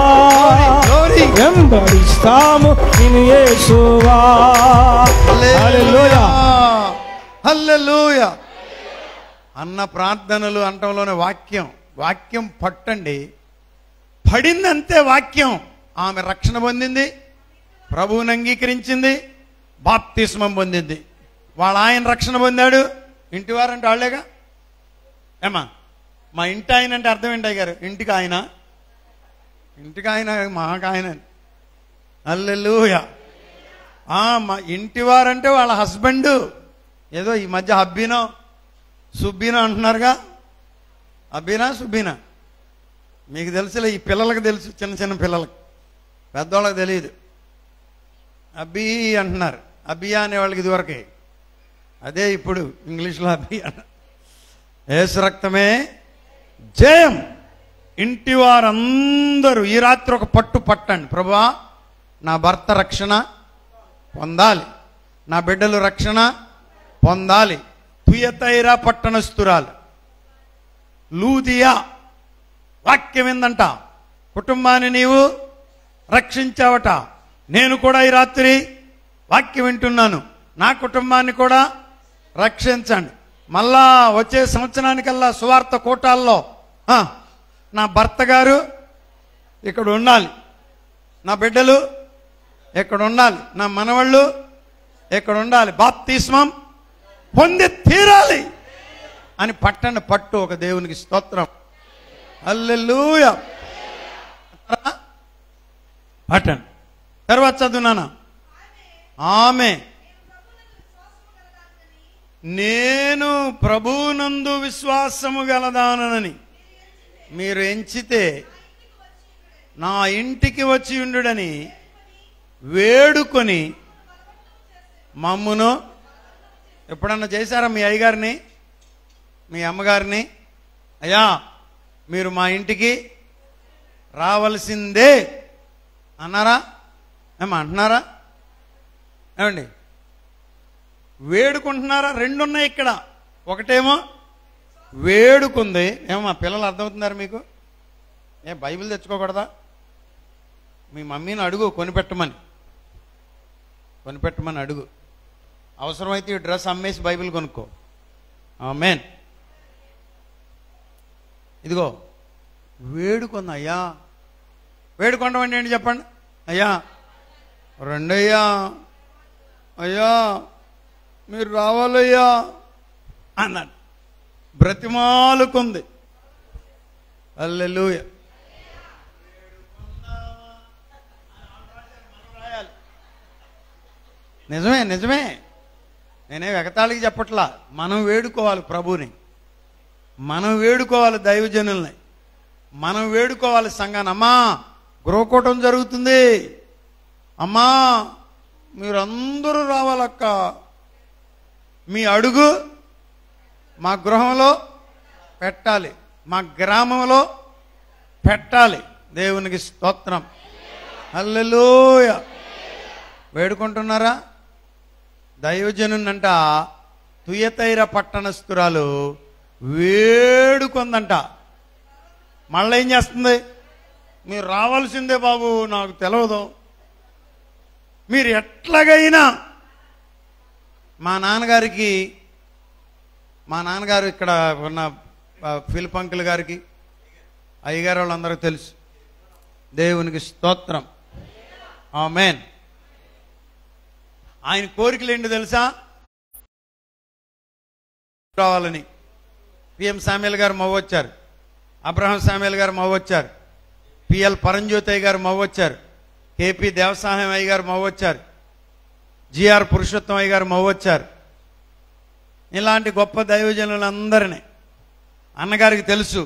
వెంబడిస్తాము నిన్ను యేసువా హల్లెలూయా హల్లెలూయ అన్న ప్రార్థనలు అంటంలోనే వాక్యం వాక్యం పట్టండి పడిందంతే వాక్యం ఆమె రక్షణ పొందింది ప్రభువుని అంగీకరించింది బాప్తిస్మం పొందింది వాళ్ళ ఆయన రక్షణ పొందాడు ఇంటి వారంటే వాళ్ళేగా ఏమా మా ఇంటి ఆయన అంటే అర్థం ఏంటి గారు ఇంటికి ఆయన ఇంటికి ఆయన మాకు ఆయన అల్లెలూయ ఆ, మా ఇంటి వారంటే వాళ్ళ హస్బెండ్ ఏదో ఈ మధ్య హబ్బీనో సుబ్బీనో అంటున్నారుగా అబ్బీనా సుబ్బీనా మీకు తెలుసులే ఈ పిల్లలకు తెలుసు చిన్న చిన్న పిల్లలకు పెద్దవాళ్ళకి తెలియదు అబ్బీ అంటున్నారు అబ్బియా అనే వాళ్ళకి ఇదివరకే అదే ఇప్పుడు ఇంగ్లీష్లో అబ్బి అన్న ఏసు రక్తమే జయం ఇంటి వారందరూ ఈ రాత్రి ఒక పట్టు పట్టండి ప్రభువా నా భర్త రక్షణ పొందాలి నా బిడ్డలు రక్షణ పొందాలి తుయతైరా పట్టణస్థురాలు లూదియా వాక్యం ఏందంట కుటుంబాన్ని నీవు రక్షించావట నేను కూడా ఈ రాత్రి వాక్యం వింటున్నాను నా కుటుంబాన్ని కూడా రక్షించండి మళ్ళా వచ్చే సంవత్సరానికల్లా సువార్త కూటాల్లో ఆ, నా భర్త గారు ఇక్కడ ఉండాలి నా బిడ్డలు ఇక్కడ ఉండాలి నా మనవాళ్ళు ఇక్కడ ఉండాలి బాప్తిస్మం పొంది తీరాలి అని పట్టండి పట్టు ఒక దేవునికి స్తోత్రం అల్లెలూయ పట్టండి తర్వాత చదువునానా ఆమె నేను ప్రభునందు విశ్వాసము గలదానని మీరు ఎంచితే నా ఇంటికి వచ్చి ఉండుడని వేడుకొని మమ్మును ఎప్పుడన్నా చేశారా మీ అయ్యగారిని మీ అమ్మగారిని అయ్యా మీరు మా ఇంటికి రావలసిందే అన్నారా ఏమో అంటున్నారా ఏమండి వేడుకుంటున్నారా రెండు ఉన్నాయి ఇక్కడ ఒకటేమో వేడుకుంది ఏమో మా పిల్లలు అర్థమవుతున్నారు మీకు ఏ బైబిల్ తెచ్చుకోకూడదా మీ మమ్మీని అడుగు కొనిపెట్టమని కొనిపెట్టమని అడుగు అవసరమైతే ఈ డ్రెస్ అమ్మేసి బైబిల్ కొనుక్కో మేన్ ఇదిగో వేడుకొంది అయ్యా వేడుకొండం అంటే ఏంటి చెప్పండి అయ్యా రెండయ్యా అయ్యా మీరు రావాలయ్యా అన్నాడు బ్రతిమాలుకుంది అల్లెలూయ నిజమే నిజమే నేనే ఎగతాళికి చెప్పట్లా మనం వేడుకోవాలి ప్రభుని మనం వేడుకోవాలి దైవజనుల్ని మనం వేడుకోవాలి సంఘాన్ని అమ్మా గృహకూటం జరుగుతుంది అమ్మా మీరందరూ రావాలక్క మీ అడుగు మా గృహంలో పెట్టాలి మా గ్రామంలో పెట్టాలి దేవునికి స్తోత్రం హల్లెలూయ వేడుకుంటున్నారా దైవజనునంట తుయతైర పట్టణస్థురాలు వేడుకుందంట మళ్ళీ ఏం చేస్తుంది మీరు రావాల్సిందే బాబు నాకు తెలియదు మీరు ఎట్లాగైనా మా నాన్నగారికి మా నాన్నగారు ఇక్కడ ఉన్న ఆ, ఫిలిప్ అంకుల్ గారికి అయ్యగారు వాళ్ళందరికీ తెలుసు దేవునికి స్తోత్రం ఆమెన్ ఆయన కోరికలు ఏంటి తెలుసా రావాలని పిఎం సామ్యుల్ గారు మవ్వొచ్చారు అబ్రహం సామ్యుల్ గారు మవ్వొచ్చారు పిఎల్ పరంజ్యోతయ్య గారు మవ్వొచ్చారు కేపీ దేవసాయం అయ్య గారు మవ్వొచ్చారు జిఆర్ పురుషోత్తం అయ్య గారు మవ్వొచ్చారు ఇలాంటి గొప్ప దైవజనులందరినీ అన్నగారికి తెలుసు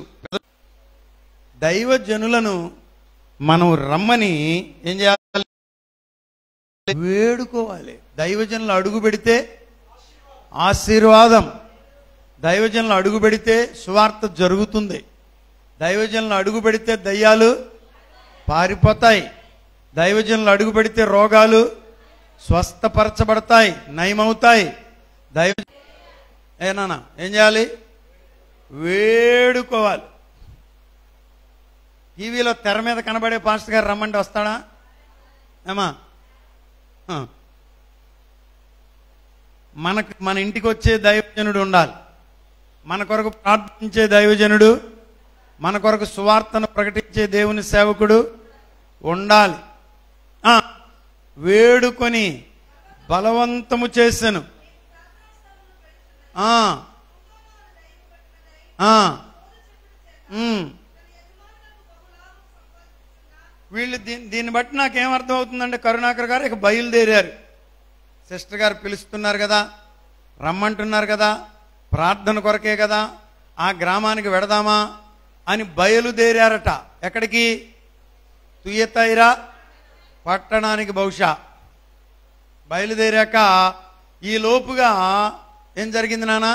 దైవజనులను మనం రమ్మని ఏం చేయాలి వేడుకోవాలి దైవజనులు అడుగు పెడితే ఆశీర్వాదం దైవజనులు అడుగు పెడితే సువార్త జరుగుతుంది దైవజనులు అడుగు పెడితే దయ్యాలు పారిపోతాయి దైవజనులు అడుగు పెడితే రోగాలు స్వస్థపరచబడతాయి నయమవుతాయి దైవ ఏనానా ఏం చేయాలి వేడుకోవాలి టీవీలో తెర మీద కనబడే పాస్టర్ గారు రమ్మంటే వస్తాడా ఏమా ఆ. మనకు మన ఇంటికి వచ్చే దైవజనుడు ఉండాలి మన కొరకు ప్రార్థించే దైవజనుడు మన కొరకు సువార్తను ప్రకటించే దేవుని సేవకుడు ఉండాలి ఆ, వేడుకొని బలవంతము చేసెను ఆ, ఆ, ఉమ్. వీళ్ళు దీన్ని దీన్ని బట్టి నాకేం అర్థం అవుతుందంటే కరుణాకర్ గారు ఇక బయలుదేరారు సిస్టర్ గారు పిలుస్తున్నారు కదా రమ్మంటున్నారు కదా ప్రార్థన కొరకే కదా ఆ గ్రామానికి వెడదామా అని బయలుదేరారట ఎక్కడికి తుయ్యతైరా పట్టణానికి బహుశా బయలుదేరాక ఈ లోపుగా ఏం జరిగింది నాన్న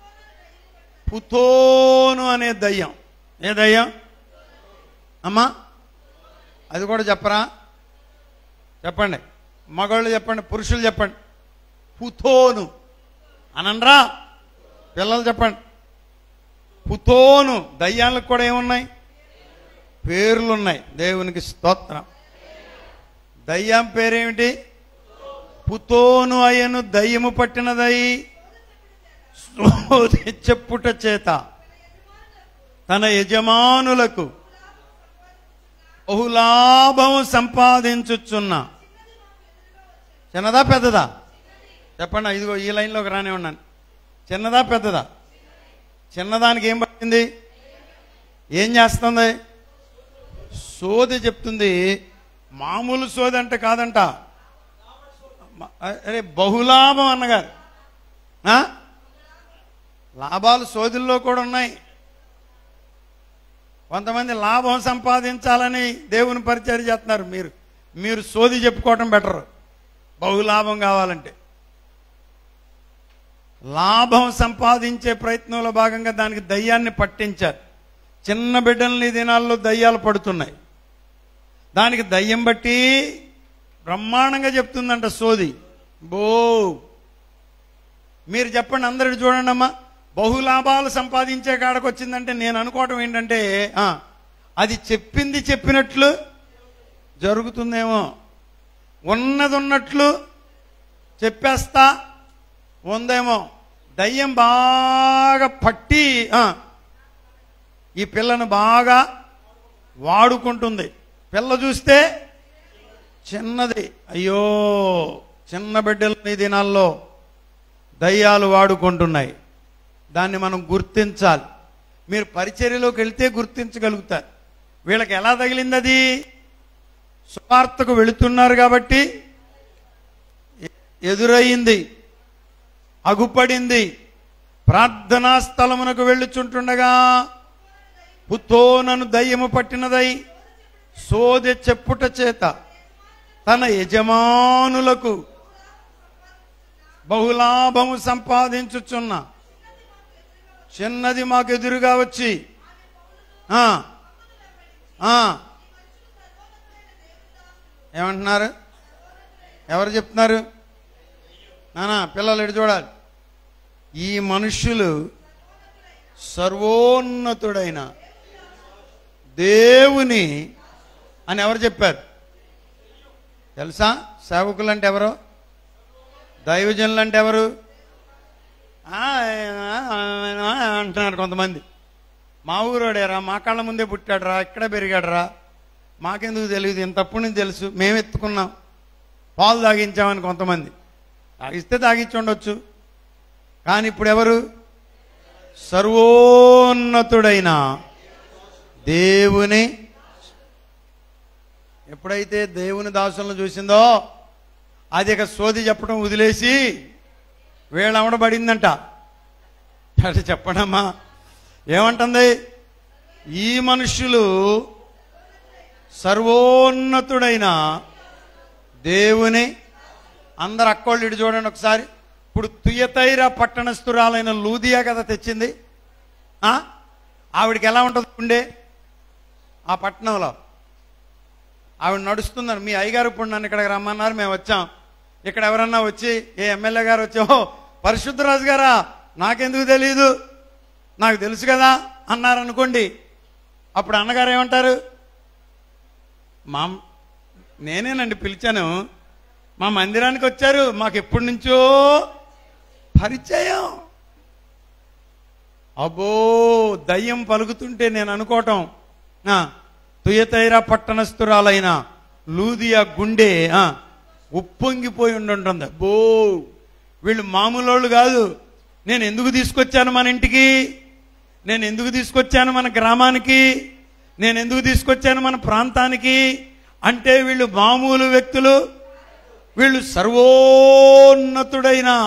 పుతోను అనే దయ్యం ఏ దయ్యం అమ్మా అది కూడా చెప్పరా చెప్పండి మగవాళ్ళు చెప్పండి పురుషులు చెప్పండి పుతోను అనండ్రా పిల్లలు చెప్పండి పుతోను దయ్యాలకు కూడా ఏమున్నాయి పేర్లు ఉన్నాయి దేవునికి స్తోత్రం దయ్యం పేరేమిటి పుతోను అయ్యను దయ్యము పట్టినదై సోది చెప్పుట చేత తన యజమానులకు బహులాభము సంపాదించుచున్న చిన్నదా పెద్దదా చెప్పండి ఇదిగో ఈ లైన్లోకి రానే ఉన్నాను చిన్నదా పెద్దదా చిన్నదానికి ఏం పట్టింది ఏం చేస్తుంది సోది చెప్తుంది మామూలు సోది అంటే కాదంట మ- అరే బహులాభం అన్నగారు ఆ? లాభాలు సోదుల్లో కూడా ఉన్నాయి కొంతమంది లాభం సంపాదించాలని దేవుని పరిచయం చేస్తున్నారు మీరు మీరు సోది చెప్పుకోవటం బెటర్ బహులాభం కావాలంటే లాభం సంపాదించే ప్రయత్నంలో భాగంగా దానికి దయ్యాన్ని పట్టించారు చిన్న బిడ్డల్ని ఈ దినాల్లో దయ్యాలు పడుతున్నాయి దానికి దయ్యం బట్టి బ్రహ్మాండంగా చెప్తుందంట సోది బో మీరు చెప్పండి అందరు చూడండి అమ్మా బహులాభాలు సంపాదించే కాడకు వచ్చిందంటే నేను అనుకోవటం ఏంటంటే ఆ, అది చెప్పింది చెప్పినట్లు జరుగుతుందేమో ఉన్నది ఉన్నట్లు చెప్పేస్తా ఉందేమో దయ్యం బాగా పట్టి ఆ, ఈ పిల్లను బాగా వాడుకుంటుంది పిల్ల చూస్తే చిన్నది అయ్యో చిన్న బిడ్డలు ఈ దినాల్లో దయ్యాలు వాడుకుంటున్నాయి దాన్ని మనం గుర్తించాలి మీరు పరిచర్యలోకి వెళ్తే గుర్తించగలుగుతారు వీళ్ళకి ఎలా తగిలింది అది సువార్తకు వెళుతున్నారు కాబట్టి ఎ- ఎదురయ్యింది అగుపడింది ప్రార్థనా స్థలమునకు వెళ్ళుచుంటుండగా పుత్తోనను దయ్యము పట్టినదై సోదె చెప్పుట చేత తన యజమానులకు బహులాభము సంపాదించుచున్న చిన్నది మాకు ఎదురుగా వచ్చి ఆ, ఆ, ఏమంటున్నారు ఎవరు చెప్తున్నారు నానా పిల్లలు ఎటు చూడాలి ఈ మనుష్యులు సర్వోన్నతుడైన దేవుని అని ఎవరు చెప్పారు తెలుసా సేవకులు అంటే ఎవరు దైవజనులు అంటే ఎవరు ఆ, ఆ, అంటున్నారు కొంతమంది మా ఊరోడేరా మా కళ్ళ ముందే పుట్టాడురా ఇక్కడే పెరిగాడురా మాకెందుకు తెలియదు ఇంతప్పటి నుంచి తెలుసు మేము ఎత్తుకున్నాం పాలు తాగించామని కొంతమంది తాగిస్తే తాగించి ఉండొచ్చు కానీ ఇప్పుడు ఎవరు సర్వోన్నతుడైన దేవుని ఎప్పుడైతే దేవుని దాసులను చూసిందో అది ఇక సోది చెప్పడం వదిలేసి వీళ్ళవడబడిందంట అంటే చెప్పడమ్మా ఏమంటుంది ఈ మనుష్యులు సర్వోన్నతుడైన దేవుని అందరు అక్కోళ్ళు ఇటు చూడండి ఒకసారి ఇప్పుడు తుయతైర పట్టణస్థురాలైన లూదియా కదా తెచ్చింది ఆ? ఆవిడకి ఎలా ఉంటుంది ఉండే ఆ పట్టణంలో ఆవిడ నడుస్తున్నారు మీ అయ్యగారు ఇప్పుడు నన్ను ఇక్కడికి రమ్మన్నారు మేము వచ్చాం ఇక్కడ ఎవరన్నా వచ్చి ఏ ఎమ్మెల్యే గారు వచ్చి ఓ పరిశుద్ధరాజు గారా నాకెందుకు తెలియదు నాకు తెలుసు కదా అన్నారు అనుకోండి అప్పుడు అన్నగారు ఏమంటారు మా నేనేనండి పిలిచాను మా మందిరానికి వచ్చారు మాకు ఎప్పటి నుంచో పరిచయం అబ్బో దయ్యం పలుకుతుంటే నేను అనుకోవటం ఆ, తుయతైరా పట్టణస్థురాలైన లూదియా గుండె ఆ, ఉప్పొంగిపోయి ఉండుంటుంది అబ్బో వీళ్ళు మామూలు కాదు నేను ఎందుకు తీసుకొచ్చాను మన ఇంటికి నేను ఎందుకు తీసుకొచ్చాను మన గ్రామానికి నేను ఎందుకు తీసుకొచ్చాను మన ప్రాంతానికి అంటే వీళ్ళు మామూలు వ్యక్తులు వీళ్ళు సర్వోన్నతుడైన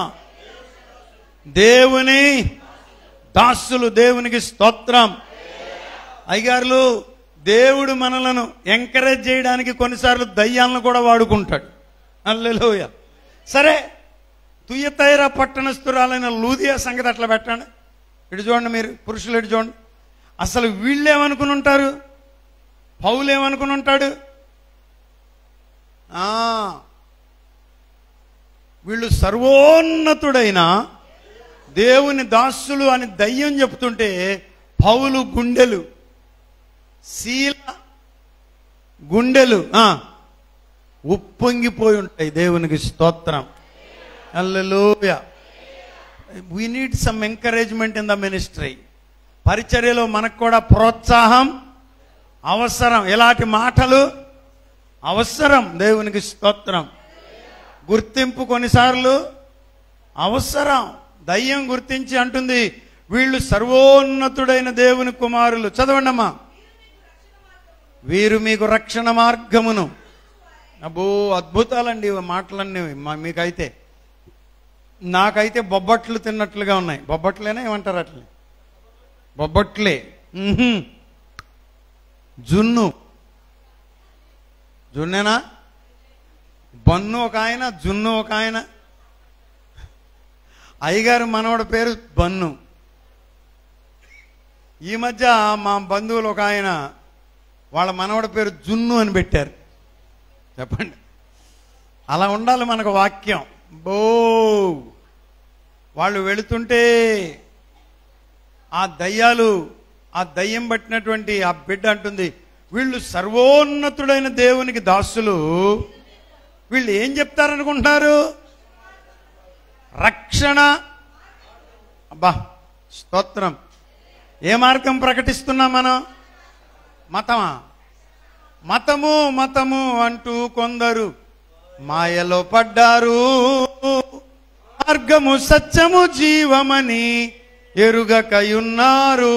దేవుని దాసులు దేవునికి స్తోత్రం అయ్యగారులు దేవుడు మనలను ఎంకరేజ్ చేయడానికి కొన్నిసార్లు దయ్యాలను కూడా వాడుకుంటాడు అల్లెలోయ సరే తుయ్యతైర పట్టణస్థురాలైన లూదియా సంగతి అట్లా పెట్టండి ఇటు చూడండి మీరు పురుషులు ఇటు చూడండి అసలు వీళ్ళేమనుకుని ఉంటారు పౌలు ఏమనుకుని ఉంటాడు ఆ, వీళ్ళు సర్వోన్నతుడైన దేవుని దాసులు అని దయ్యం చెప్తుంటే పౌలు గుండెలు శీల గుండెలు ఆ, ఉప్పొంగిపోయి ఉంటాయి దేవునికి స్తోత్రం alleluia we need some encouragement in the ministry పరిచర్యలో మనకు కూడా ప్రోత్సాహం అవసరం ఇలాంటి మాటలు అవసరం దేవునికి స్తోత్రం గుర్తింపు కొన్నిసార్లు అవసరం దయ్యం గుర్తించి అంటుంది వీళ్ళు సర్వోన్నతుడైన దేవుని కుమారులు చదవండి అమ్మా వీరు మీకు రక్షణ మార్గమును అబ్బో అద్భుతాలండి ఇవి మాటలన్నీ మా- మీకైతే నాకైతే బొబ్బట్లు తిన్నట్లుగా ఉన్నాయి బొబ్బట్లేనా ఏమంటారు అట్లే బొబ్బట్లే ఉహుం. జున్ను జున్నేనా బన్ను ఒక ఆయన జున్ను ఒక ఆయన అయ్యగారు మనవడి పేరు బన్ను ఈ మధ్య మా బంధువులు ఒక ఆయన వాళ్ళ మనవడి పేరు జున్ను అని పెట్టారు చెప్పండి అలా ఉండాలి మనకు వాక్యం బో వాళ్ళు వెళుతుంటే ఆ దయ్యాలు ఆ దయ్యం పట్టినటువంటి ఆ బిడ్డ అంటుంది వీళ్ళు సర్వోన్నతుడైన దేవునికి దాసులు వీళ్ళు ఏం చెప్తారనుకుంటున్నారు రక్షణ అబ్బా స్తోత్రం ఏ మార్గం ప్రకటిస్తున్నాం మనం మతమా మతము మతము అంటూ కొందరు మాయలో పడ్డారు మార్గము సత్యము జీవమని ఎరుగకయున్నారు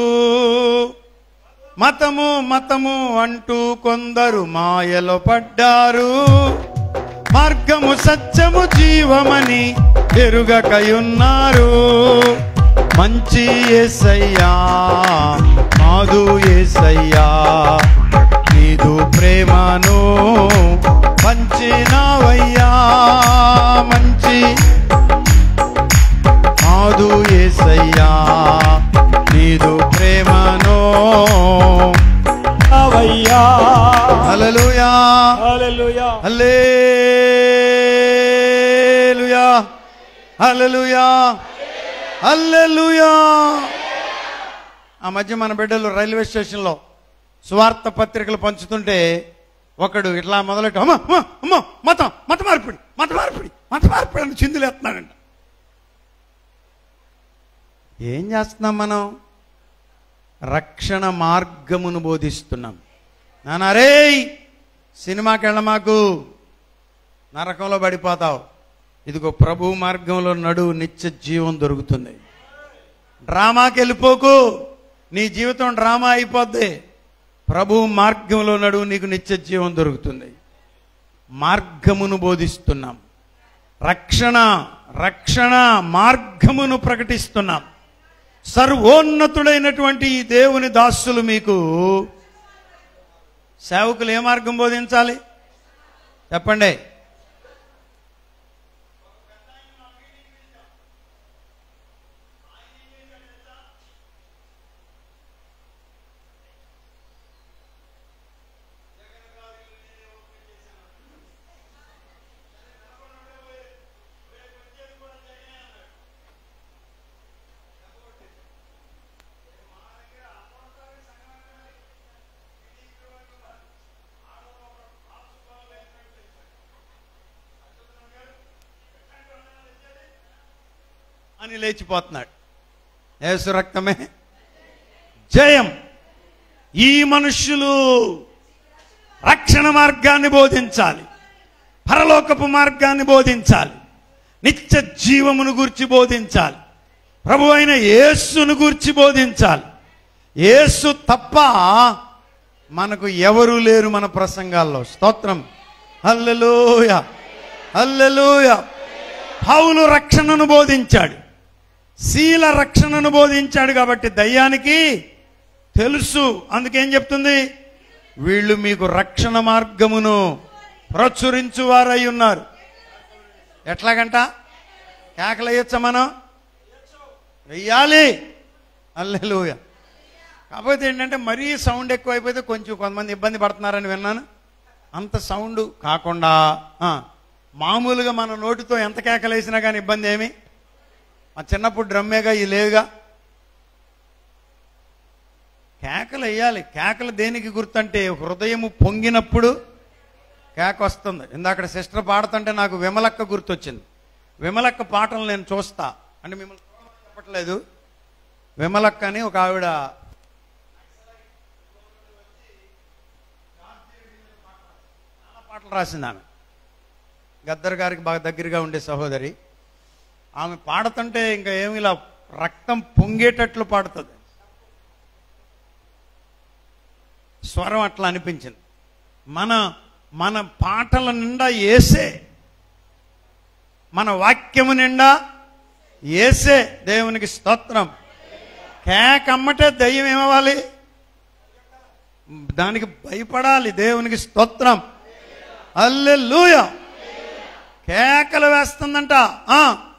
మతము మతము అంటూ కొందరు మాయలో పడ్డారు మార్గము సత్యము జీవమని ఎరుగకయున్నారు మంచి ఏసయ్యా మాధు ఏసయ్యా నీదు ప్రేమను పంచినావయ్యా మంచి మాధు ఏసయ్యా నీదు ప్రేమను అవయ్యా హల్లెలూయా హల్లెలూయా హల్లెలూయా హల్లెలూయా హల్లెలూయా ఆ మధ్య మన బిడ్డలు రైల్వే స్టేషన్లో స్వార్థ పత్రికలు పంచుతుంటే ఒకడు ఇట్లా మొదలెట్టు అమ్మ అమ్మ అమ్మ మతం మత మార్పిడి మత మార్పిడి మత మార్పిడి అని చిందులేస్తున్నాడంట ఏం చేస్తున్నాం మనం రక్షణ మార్గమును బోధిస్తున్నాం నానారే సినిమాకి వెళ్ళ మాకు నరకంలో పడిపోతావు ఇదిగో ప్రభు మార్గంలో నడు నిత్య జీవం దొరుకుతుంది డ్రామాకి వెళ్ళిపోకు నీ జీవితం డ్రామా అయిపోద్ది ప్రభు మార్గంలో నడు నీకు నిత్య జీవం దొరుకుతుంది మార్గమును బోధిస్తున్నాం రక్షణ రక్షణ మార్గమును ప్రకటిస్తున్నాం సర్వోన్నతుడైనటువంటి ఈ దేవుని దాసులు మీకు సేవకులు ఏ మార్గం బోధించాలి చెప్పండి అని లేచిపోతున్నాడు యేసు రక్తమే జయం ఈ మనుష్యులు రక్షణ మార్గాన్ని బోధించాలి పరలోకపు మార్గాన్ని బోధించాలి నిత్య జీవమును గూర్చి బోధించాలి ప్రభు అయిన యేసును గూర్చి బోధించాలి యేసు తప్ప మనకు ఎవరు లేరు మన ప్రసంగాల్లో స్తోత్రం హల్లెలూయ హల్లెలూయ పౌలు రక్షణను బోధించాడు శీల రక్షణను బోధించాడు కాబట్టి దయ్యానికి తెలుసు అందుకేం చెప్తుంది వీళ్ళు మీకు రక్షణ మార్గమును ప్రచురించువారై ఉన్నారు ఎట్లాగంట కేకలేయచ్చా మనం వెయ్యాలి అల్లెలుయ కాకపోతే ఏంటంటే మరీ సౌండ్ ఎక్కువైపోతే కొంచెం కొంతమంది ఇబ్బంది పడుతున్నారని విన్నాను అంత సౌండ్ కాకుండా ఆ, మామూలుగా మన నోటితో ఎంత కేకలేసినా కానీ ఇబ్బంది ఏమి మా చిన్నప్పుడు డ్రమ్మేగా ఈ లేవుగా కేకలు వేయాలి కేకలు దేనికి గుర్తంటే హృదయము పొంగినప్పుడు కేక వస్తుంది ఇందాక సిస్టర్ పాడుతుంటే నాకు విమలక్క గుర్తొచ్చింది విమలక్క పాటలు నేను చూస్తా అంటే మిమ్మల్ని చూడమని చెప్పట్లేదు విమలక్క అని ఒక ఆవిడ చాలా పాటలు రాసింది ఆమె గద్దర్ గారికి బాగా దగ్గరగా ఉండే సహోదరి ఆమె పాడుతుంటే ఇంకా ఏమి ఇలా రక్తం పొంగేటట్లు పాడుతుంది స్వరం అట్లా అనిపించింది మన మన పాటల నిండా ఏసే మన వాక్యము నిండా ఏసే దేవునికి స్తోత్రం కేకమ్మటే దయ్యం ఏమవ్వాలి దానికి భయపడాలి దేవునికి స్తోత్రం అల్లెలూయ కేకలు వేస్తుందంట ఆ.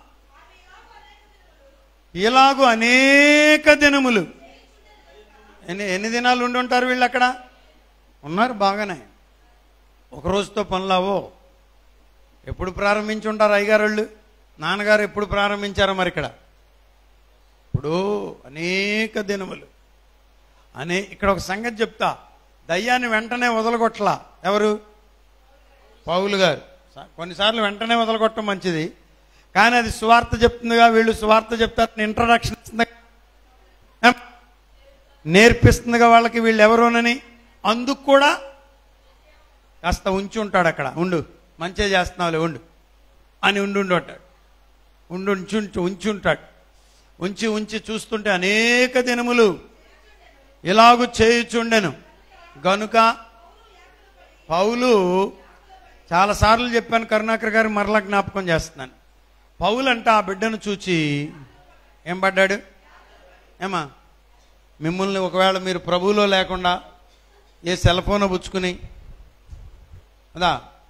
ఇలాగూ అనేక దినములు ఎన్ని ఎన్ని దినాలు ఉండి ఉంటారు వీళ్ళు అక్కడ ఉన్నారు బాగానే ఒక రోజుతో పనులావో ఎప్పుడు ప్రారంభించి ఉంటారు అయ్యగారు వాళ్ళు నాన్నగారు ఎప్పుడు ప్రారంభించారో మరి ఇక్కడ ఇప్పుడు అనేక దినములు అనే ఇక్కడ ఒక సంగతి చెప్తా దయ్యాన్ని వెంటనే వదలగొట్టలా ఎవరు పౌలు గారు స- కొన్నిసార్లు వెంటనే వదలగొట్టడం మంచిది కానీ అది సువార్త చెప్తుందిగా వీళ్ళు సువార్త చెప్తారని ఇంట్రడక్షన్ ఇస్తుంది ఏం? నేర్పిస్తుందిగా వాళ్ళకి వీళ్ళు ఎవరోనని అందుకు కూడా కాస్త ఉంచి ఉంటాడు అక్కడ ఉండు మంచిగా చేస్తున్నావులే ఉండు అని ఉండి ఉండి ఉంటాడు ఉండి ఉంచి ఉంచి ఉంచి ఉంటాడు ఉంచి ఉంచి చూస్తుంటే అనేక దినములు ఇలాగు చేయుచుండెను గనుక పౌలు చాలాసార్లు చెప్పాను కరుణాకర్ గారు మరలా జ్ఞాపకం చేస్తున్నాను పౌలు అంట ఆ బిడ్డను చూచి ఏం పడ్డాడు ఏమా మిమ్మల్ని ఒకవేళ మీరు ప్రభువులో లేకుండా ఏ సెల్ ఫోన్ పుచ్చుకుని అదా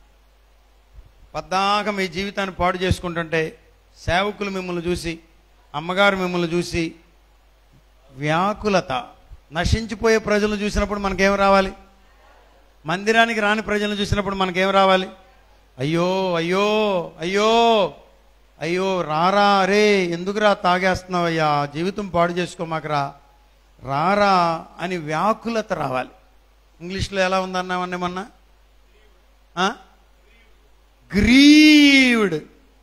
పద్దాక మీ జీవితాన్ని పాడు చేసుకుంటుంటే సేవకులు మిమ్మల్ని చూసి అమ్మగారు మిమ్మల్ని చూసి వ్యాకులత నశించిపోయే ప్రజలను చూసినప్పుడు మనకేం రావాలి మందిరానికి రాని ప్రజలను చూసినప్పుడు మనకేం రావాలి అయ్యో అయ్యో అయ్యో అయ్యో రారా రే ఎందుకురా తాగేస్తున్నావు అయ్యా జీవితం పాడు చేసుకోమాకరా రారా అని వ్యాకులత రావాలి ఇంగ్లీష్లో ఎలా ఉందన్నామన్నా మొన్న గ్రీవ్డ్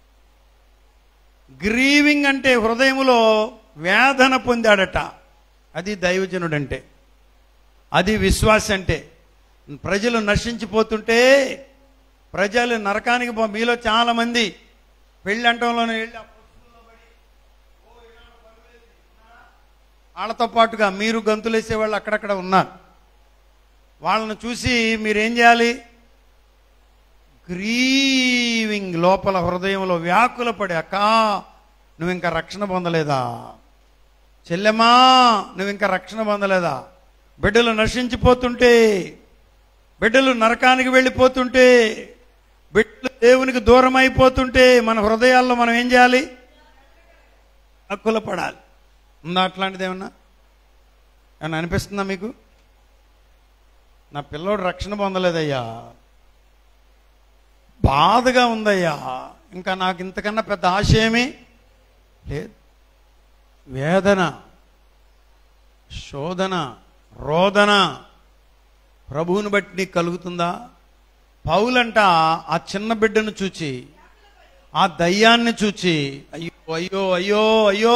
గ్రీవింగ్ అంటే హృదయములో వేదన పొందాడట అది దైవజనుడంటే అది విశ్వాస అంటే ప్రజలు నశించిపోతుంటే ప్రజలు నరకానికి పో మీలో చాలా మంది పెళ్ళి అంటంలోనే వెళ్ళి ఆ పుస్తకంలో పడి, "ఓ, ఈనాడు పరువేది, ఉన్నారా?" వాళ్ళతో పాటుగా మీరు గంతులేసే వాళ్ళు అక్కడక్కడ ఉన్నారు వాళ్ళను చూసి మీరేం చేయాలి గ్రీవింగ్ లోపల హృదయంలో వ్యాకుల పడి అక్కా నువ్వు ఇంకా రక్షణ పొందలేదా చెల్లెమ్మా నువ్వు ఇంకా రక్షణ పొందలేదా బిడ్డలు నశించిపోతుంటే బిడ్డలు నరకానికి వెళ్ళిపోతుంటే బిడ్డలు దేవునికి దూరం అయిపోతుంటే మన హృదయాల్లో మనం ఏం చేయాలి హక్కుల పడాలి ఉందా అట్లాంటిది ఏమన్నా ఏమన్నా అనిపిస్తుందా మీకు నా పిల్లోడు రక్షణ పొందలేదయ్యా బాధగా ఉందయ్యా ఇంకా నాకు ఇంతకన్నా పెద్ద ఆశ ఏమీ లేదు వేదన శోధన రోదన ప్రభువుని బట్టి నీకు కలుగుతుందా పౌలంట ఆ చిన్న బిడ్డను చూచి ఆ దయ్యాన్ని చూచి అయ్యో అయ్యో అయ్యో అయ్యో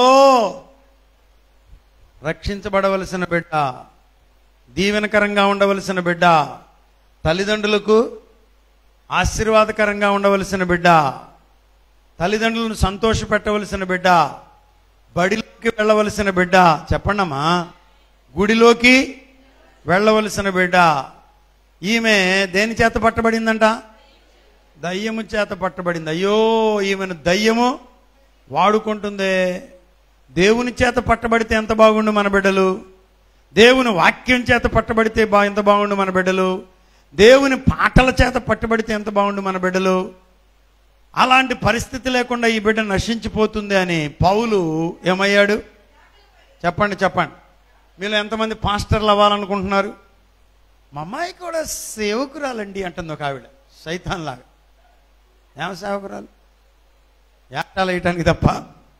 రక్షించబడవలసిన బిడ్డ దీవెనకరంగా ఉండవలసిన బిడ్డ తల్లిదండ్రులకు ఆశీర్వాదకరంగా ఉండవలసిన బిడ్డ తల్లిదండ్రులను సంతోషపెట్టవలసిన బిడ్డ బడిలోకి వెళ్ళవలసిన బిడ్డ చెప్పండమ్మా గుడిలోకి వెళ్ళవలసిన బిడ్డ ఈమె దేని చేత పట్టబడిందంట దయ్యము చేత పట్టబడింది అయ్యో ఈమెను దయ్యము వాడుకుంటుందే దేవుని చేత పట్టబడితే ఎంత బాగుండు మన బిడ్డలు దేవుని వాక్యం చేత పట్టబడితే బా ఎంత బాగుండు మన బిడ్డలు దేవుని పాటల చేత పట్టబడితే ఎంత బాగుండు మన బిడ్డలు అలాంటి పరిస్థితి లేకుండా ఈ బిడ్డ నశించిపోతుంది అని పౌలు ఏమయ్యాడు చెప్పండి చెప్పండి మీలో ఎంతమంది పాస్టర్లు అవ్వాలనుకుంటున్నారు మా అమ్మాయి కూడా సేవకురాలండి అంటుంది ఒక ఆవిడ సైతాన్ లాగా ఏమ సేవకురాలు ఏటాలు వేయటానికి తప్ప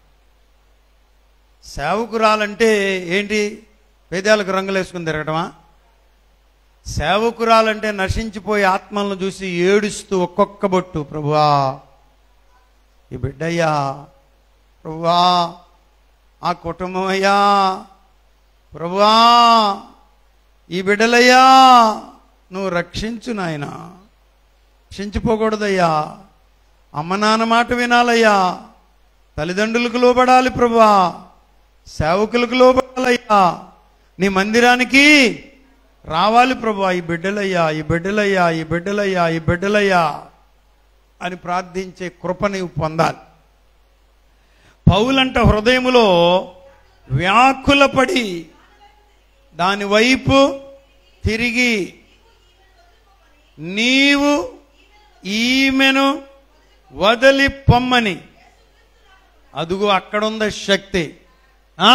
సేవకురాలంటే ఏంటి పేదాలకు రంగులు వేసుకుని తిరగటమా సేవకురాలంటే నశించిపోయే ఆత్మలను చూసి ఏడుస్తూ ఒక్కొక్క బొట్టు ప్రభువా ఈ బిడ్డయ్యా ప్రభువా ఆ కుటుంబం అయ్యా ప్రభువా ఈ బిడ్డలయ్యా నువ్వు రక్షించు నాయనా రక్షించిపోకూడదయ్యా అమ్మ నాన్న మాట వినాలయ్యా తల్లిదండ్రులకు లోబడాలి ప్రభువా సేవకులకు లోబడాలయ్యా నీ మందిరానికి రావాలి ప్రభువా ఈ బిడ్డలయ్యా ఈ బిడ్డలయ్యా ఈ బిడ్డలయ్యా ఈ బిడ్డలయ్యా అని ప్రార్థించే కృప నీవు పొందాలి పౌలంట హృదయములో వ్యాకులపడి దాని వైపు తిరిగి నీవు ఈమెను వదిలి పొమ్మని అదుగు అక్కడుంది శక్తి ఆ?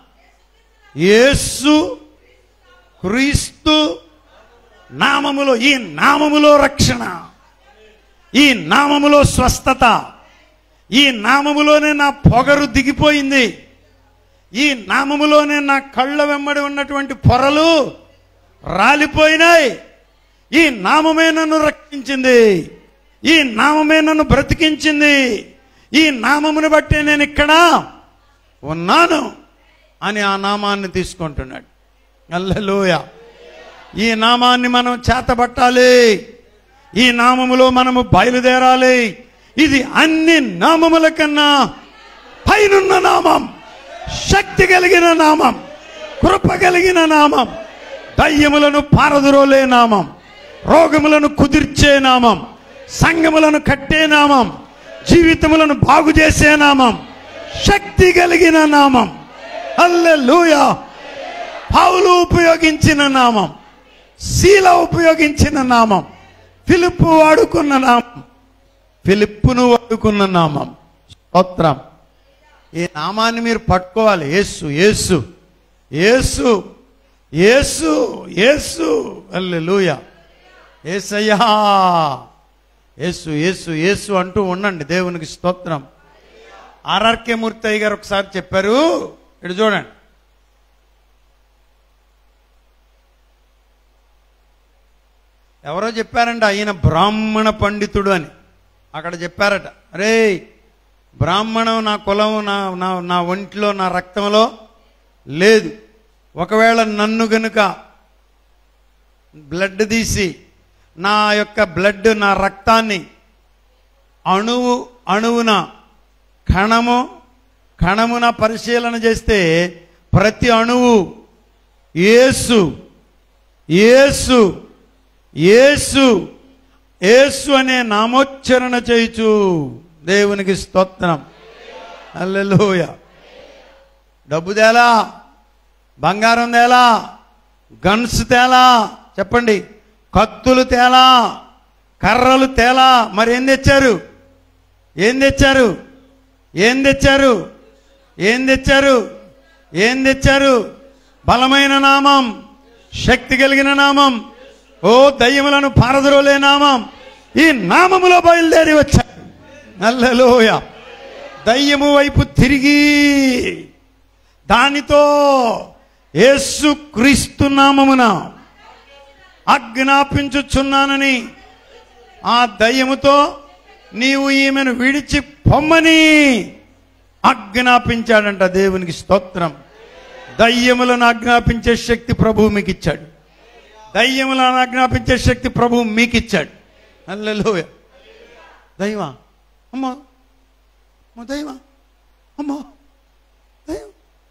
యేసు క్రీస్తు నామములో ఈ నామములో రక్షణ ఈ నామములో స్వస్థత ఈ నామములోనే నా పొగరు దిగిపోయింది ఈ నామములోనే నా కళ్ళ వెంబడి ఉన్నటువంటి పొరలు రాలిపోయినాయి ఈ నామమే నన్ను రక్షించింది ఈ నామమే నన్ను బ్రతికించింది ఈ నామమును బట్టి నేను ఇక్కడ ఉన్నాను అని ఆ నామాన్ని తీసుకుంటున్నాడు అల్లెలోయ ఈ నామాన్ని మనం చేతబట్టాలి ఈ నామములో మనము బయలుదేరాలి ఇది అన్ని నామముల కన్నా పైనున్న నామం శక్తి కలిగిన నామం కృప కలిగిన నామం దయ్యములను పారదురోలే నామం రోగములను కుదిర్చే నామం సంగములను కట్టే నామం జీవితములను బాగు చేసే నామం శక్తి కలిగిన నామం అల్లెలూయా పౌలు ఉపయోగించిన నామం శీల ఉపయోగించిన నామం ఫిలిప్పు వాడుకున్న నామం ఫిలిప్పును వాడుకున్న నామం స్తోత్రం ఈ నామాన్ని మీరు పట్టుకోవాలి యేసు యేసు యేసు యేసు యేసు అల్లెలూయ యేసయ్యా యేసు యేసు యేసు అంటూ ఉండండి దేవునికి స్తోత్రం ఆర్ఆర్కే మూర్తయ్య గారు ఒకసారి చెప్పారు ఇటు చూడండి ఎవరో చెప్పారంట ఆయన బ్రాహ్మణ పండితుడు అని అక్కడ చెప్పారట అరే బ్రాహ్మణం నా కులం నా నా నా ఒంట్లో నా రక్తంలో లేదు ఒకవేళ నన్ను గనుక బ్లడ్ తీసి నా యొక్క బ్లడ్ నా రక్తాన్ని అణువు అణువున కణము కణమున పరిశీలన చేస్తే ప్రతి అణువు యేసు యేసు యేసు యేసు అనే నామోచ్చరణ చేయుచు దేవునికి స్తోత్రం అల్లెలూయ డబ్బు తేలా బంగారం తేలా గన్స్ తేలా చెప్పండి కత్తులు తేలా కర్రలు తేలా మరి ఏం తెచ్చారు ఏం తెచ్చారు ఏం తెచ్చారు ఏం తెచ్చారు ఏం తెచ్చారు బలమైన నామం శక్తి కలిగిన నామం ఓ దయ్యములను పారదరోలే నామం ఈ నామములో బయలుదేరి వచ్చారు నల్లలోయ దయ్యము వైపు తిరిగి దానితో యేసు క్రీస్తు నామమున ఆజ్ఞాపించుచున్నానని ఆ దయ్యముతో నీవు ఈమెను విడిచి పొమ్మని ఆజ్ఞాపించాడంట దేవునికి స్తోత్రం దయ్యములను ఆజ్ఞాపించే శక్తి ప్రభువు మీకు ఇచ్చాడు దయ్యములను ఆజ్ఞాపించే శక్తి ప్రభువు మీకు ఇచ్చాడు అల్లెలోయ దైవా అమ్మా అమ్మా దైవా అమ్మా దైవం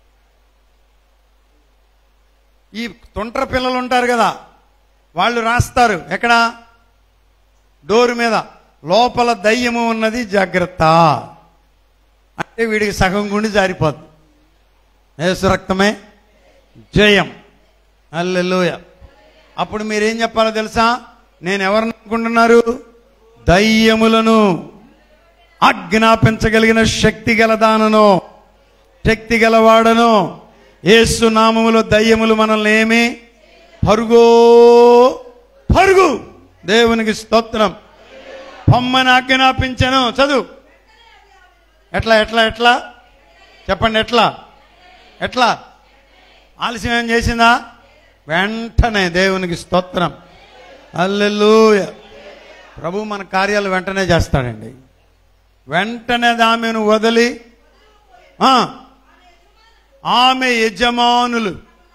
ఈ తొంట్ర పిల్లలు ఉంటారు కదా వాళ్ళు రాస్తారు ఎక్కడ డోరు మీద లోపల దయ్యము ఉన్నది జాగ్రత్త అంటే వీడికి సగం గుండి జారిపోద్ది యేసు రక్తమే జయం అల్లెలోయ అప్పుడు మీరేం చెప్పాలో తెలుసా నేను ఎవరిని అనుకుంటున్నారు దయ్యములను ఆజ్ఞాపించగలిగిన శక్తి గలదానను శక్తి గలవాడను యేసు నామములో దయ్యములు మనల్ని ఏమి పరుగో పరుగు దేవునికి స్తోత్రం పొమ్మని ఆజ్ఞాపించను చదువు ఎట్లా ఎట్లా ఎట్లా చెప్పండి ఎట్లా ఎట్లా ఆలస్యం ఏం చేసిందా వెంటనే దేవునికి స్తోత్రం అల్లెలూయ ప్రభు మన కార్యాలు వెంటనే చేస్తాడండి వెంటనే ఆమెను వదిలి ఆ, ఆమె యజమానులు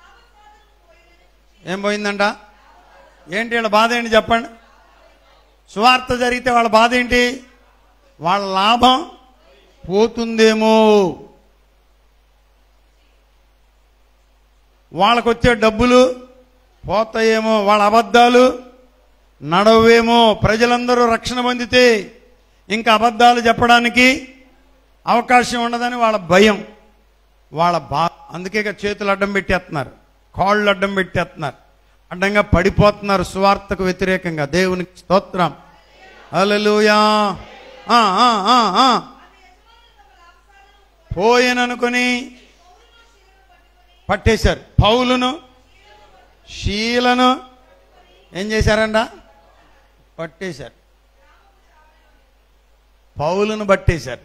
ఏం పోయిందంట ఏంటి వీళ్ళ బాధ ఏంటి చెప్పండి సువార్త జరిగితే వాళ్ళ బాధ ఏంటి వాళ్ళ లాభం పోతుందేమో వాళ్ళకు వచ్చే డబ్బులు పోతాయేమో వాళ్ళ అబద్ధాలు నడవేమో ప్రజలందరూ రక్షణ పొందితే ఇంకా అబద్ధాలు చెప్పడానికి అవకాశం ఉండదని వాళ్ళ భయం వాళ్ళ బా అందుకే ఇక చేతులు అడ్డం పెట్టేస్తున్నారు కాళ్ళు అడ్డం పెట్టేస్తున్నారు అడ్డంగా పడిపోతున్నారు సువార్తకు వ్యతిరేకంగా దేవునికి స్తోత్రం హల్లెలూయా ఆ, ఆ, ఆ, ఆ. పోయెననుకొని పట్టేశారు పౌలును శీలను ఏం చేశారంట పట్టేశారు పౌలును పట్టేశారు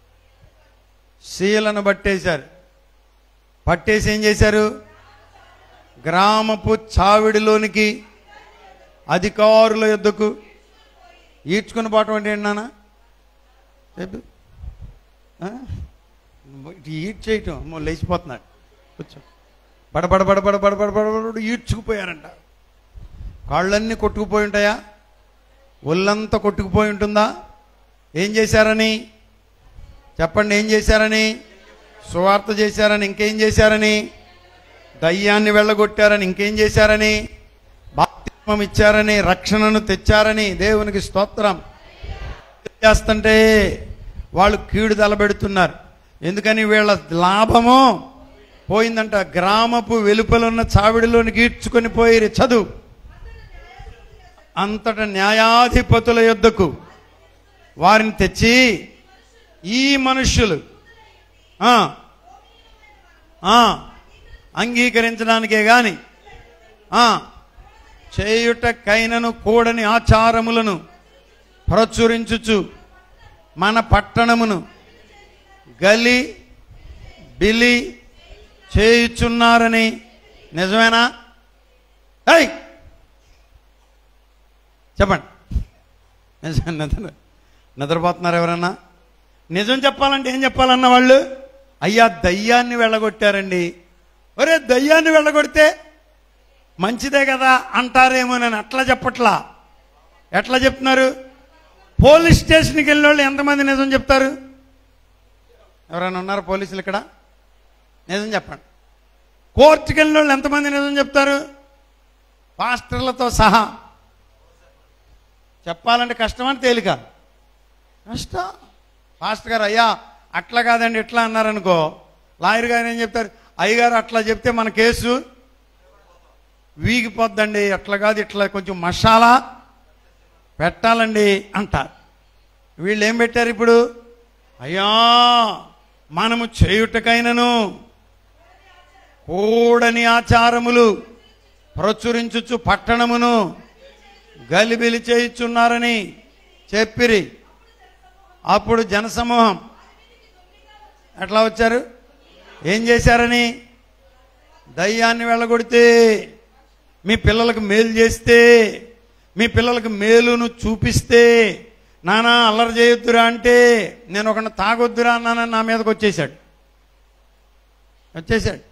శీలను పట్టేశారు పట్టేసి ఏం చేశారు గ్రామపు చావిడిలోనికి అధికారుల యొద్దకు ఈడ్చుకుని పోవటం అంటే ఏంటి నాన్న చెప్పు ఆ? ఇటు ఈడ్ చేయటం అమ్మో లేచిపోతున్నాడు కూర్చో బడబడ బడబడ బడబడ బడబడ ఈడ్చుకుపోయారంట కాళ్ళన్నీ కొట్టుకుపోయి ఉంటాయా ఒళ్ళంతా కొట్టుకుపోయి ఉంటుందా ఏం చేశారని చెప్పండి ఏం చేశారని సువార్త చేశారని ఇంకేం చేశారని దయ్యాన్ని వెళ్ళగొట్టారని ఇంకేం చేశారని బాప్తిస్మం ఇచ్చారని రక్షణను తెచ్చారని దేవునికి స్తోత్రం చేస్తుంటే వాళ్ళు కీడు తలబెడుతున్నారు ఎందుకని వీళ్ళ లాభము పోయిందంట గ్రామపు వెలుపలున్న చావిడిలోనికి ఈడ్చుకొని పోయి చదువు అంతట న్యాయాధిపతుల యొద్దకు వారిని తెచ్చి ఈ మనుష్యులు ఆ, ఆ, అంగీకరించడానికే గాని ఆ, చేయుటకైనను కూడని ఆచారములను ప్రచురించుచు మన పట్టణమును గలి బిలి చేయుచున్నారని నిజమేనా ఏయ్ చెప్పండి నిజం నిద్ర నిద్రపోతున్నారు ఎవరన్నా నిజం చెప్పాలంటే ఏం చెప్పాలన్న వాళ్ళు అయ్యా దయ్యాన్ని వెళ్ళగొట్టారండి ఒరే దయ్యాన్ని వెళ్ళగొడితే మంచిదే కదా అంటారేమో నేను అట్లా చెప్పట్లా ఎట్లా చెప్తున్నారు పోలీస్ స్టేషన్కి వెళ్ళిన వాళ్ళు ఎంతమంది నిజం చెప్తారు ఎవరైనా ఉన్నారు పోలీసులు ఇక్కడ నిజం చెప్పండి కోర్టుకి వెళ్ళిన వాళ్ళు ఎంతమంది నిజం చెప్తారు పాస్టర్లతో సహా చెప్పాలంటే కష్టమని తేలిక కష్టం పాస్టర్ గారు అయ్యా అట్లా కాదండి ఇట్లా అన్నారనుకో లాయర్ గారు ఏం చెప్తారు అయ్యగారు అట్లా చెప్తే మన కేసు వీగిపోద్దండి అట్లా కాదు ఇట్లా కొంచెం మసాలా పెట్టాలండి అంటారు వీళ్ళు ఏం పెట్టారు ఇప్పుడు అయ్యా మనము చేయుటకైనను కూడని ఆచారములు ప్రచురించుచు పట్టణమును గలిబిలి చేయుచున్నారని చెప్పిరి అప్పుడు జనసమూహం ఎట్లా వచ్చారు ఏం చేశారని దయ్యాన్ని వెళ్ళగొడితే మీ పిల్లలకు మేలు చేస్తే మీ పిల్లలకు మేలును చూపిస్తే నానా అల్లరి చేయొద్దురా అంటే నేను ఒక తాగొద్దురా అన్నానని నా మీదకి వచ్చేసాడు వచ్చేసాడు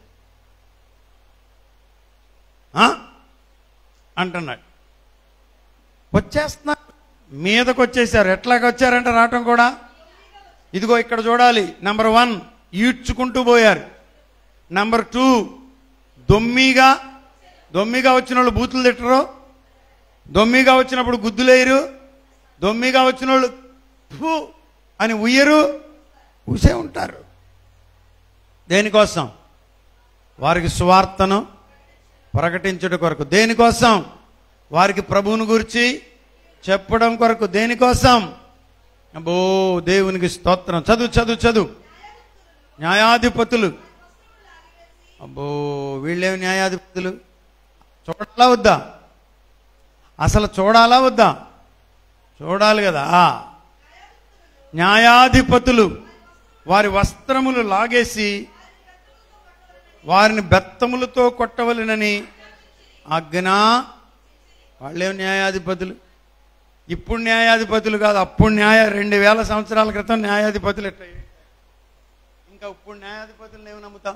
ఆ? అంటున్నాడు వచ్చేస్తున్నారు మీదకి వచ్చేసారు ఎట్లాగ వచ్చారంటే రావటం కూడా ఇదిగో ఇక్కడ చూడాలి నంబర్ వన్ ఈడ్చుకుంటూ పోయారు నంబర్ టూ దొమ్మిగా దొమ్మిగా వచ్చిన వాళ్ళు బూతులు తిట్టరు దొమ్మిగా వచ్చినప్పుడు గుద్దులేయరు దొమ్మిగా వచ్చిన వాళ్ళు ఫు అని ఉయ్యరు ఊసే ఉంటారు దేనికోసం వారికి సువార్తను ప్రకటించుట కొరకు దేనికోసం వారికి ప్రభువుని గురించి చెప్పడం కొరకు దేనికోసం అబ్బో దేవునికి స్తోత్రం చదువు చదువు చదువు న్యాయాధిపతులు అబ్బో వీళ్ళేమి న్యాయాధిపతులు చూడాలా వద్దా అసలు చూడాలా వద్దా చూడాలి కదా న్యాయాధిపతులు వారి వస్త్రములు లాగేసి వారిని బెత్తములతో కొట్టవలెనని ఆజ్ఞ వాళ్ళేం న్యాయాధిపతులు ఇప్పుడు న్యాయాధిపతులు కాదు అప్పుడు న్యాయ రెండు వేల సంవత్సరాల క్రితం న్యాయాధిపతులు ఎట్లా ఇంకా ఇప్పుడు న్యాయాధిపతులను ఏమి నమ్ముతాం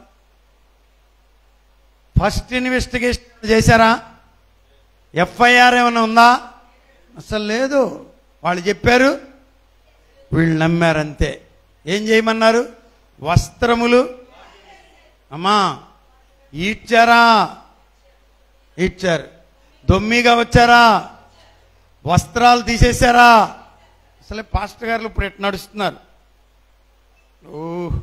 ఫస్ట్ ఇన్వెస్టిగేషన్ చేశారా ఎఫ్ఐఆర్ ఏమైనా ఉందా అసలు లేదు వాళ్ళు చెప్పారు వీళ్ళు నమ్మారంతే ఏం చేయమన్నారు వస్త్రములు అమ్మా ఈడ్చారా ఇచ్చారు దొమ్మిగా వచ్చారా వస్త్రాలు తీసేశారా అసలే పాస్టర్ గారు ఇప్పుడు ఎట్లా నడుస్తున్నారు ఓ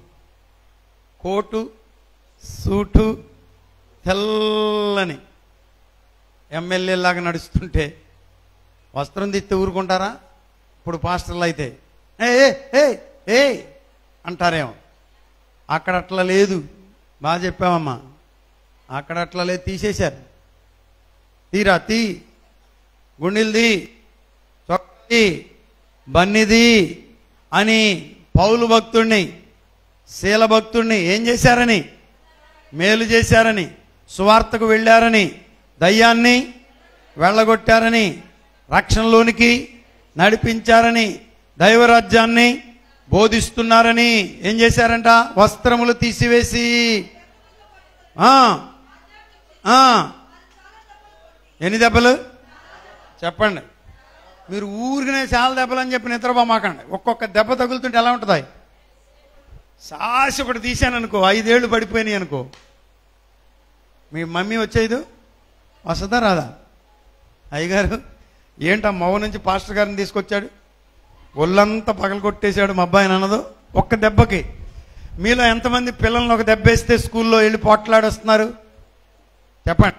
కోటు సూటు తెల్లని ఎమ్మెల్యే లాగా నడుస్తుంటే వస్త్రం తీస్తే ఊరుకుంటారా ఇప్పుడు పాస్టర్లు అయితే ఏ ఏ, ఏ ఏ అంటారేమో అక్కడ అట్లా లేదు బాగా చెప్పామమ్మా అక్కడ అట్లా లేదు తీసేశారు తీరా తీ గుండెలది చొక్కది బన్నిది అని పౌలు భక్తుణ్ణి శీల భక్తుణ్ణి ఏం చేశారని మేలు చేశారని సువార్తకు వెళ్ళారని దయ్యాన్ని వెళ్ళగొట్టారని రక్షణలోనికి నడిపించారని దైవరాజ్యాన్ని బోధిస్తున్నారని ఏం చేశారంట వస్త్రములు తీసివేసి ఆ, ఆ, ఎన్ని దెబ్బలు చెప్పండి మీరు ఊరికనే చాలా దెబ్బలు అని చెప్పి నిద్రపోమాకండి ఒక్కొక్క దెబ్బ తగులుతుంటే ఎలా ఉంటుంది సాసి ఒకటి తీశాను అనుకో ఐదేళ్లు పడిపోయినాయి అనుకో మీ మమ్మీ వచ్చేది వస్తుందా రాదా అయ్యగారు ఏంటా మౌ నుంచి పాస్టర్ గారిని తీసుకొచ్చాడు ఒళ్ళంతా పగలు కొట్టేశాడు మా అబ్బాయిని అన్నదు ఒక్క దెబ్బకి మీలో ఎంతమంది పిల్లల్ని ఒక దెబ్బ వేస్తే స్కూల్లో వెళ్ళి పోట్లాడొస్తున్నారు చెప్పండి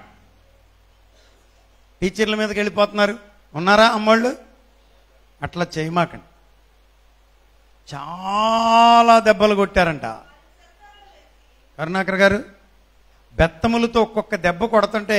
టీచర్ల మీదకి వెళ్ళిపోతున్నారు ఉన్నారా అమ్మోళ్ళు అట్లా చేయమాకండి చాలా దెబ్బలు కొట్టారంట కరుణాకర్ గారు బెత్తములతో ఒక్కొక్క దెబ్బ కొడుతుంటే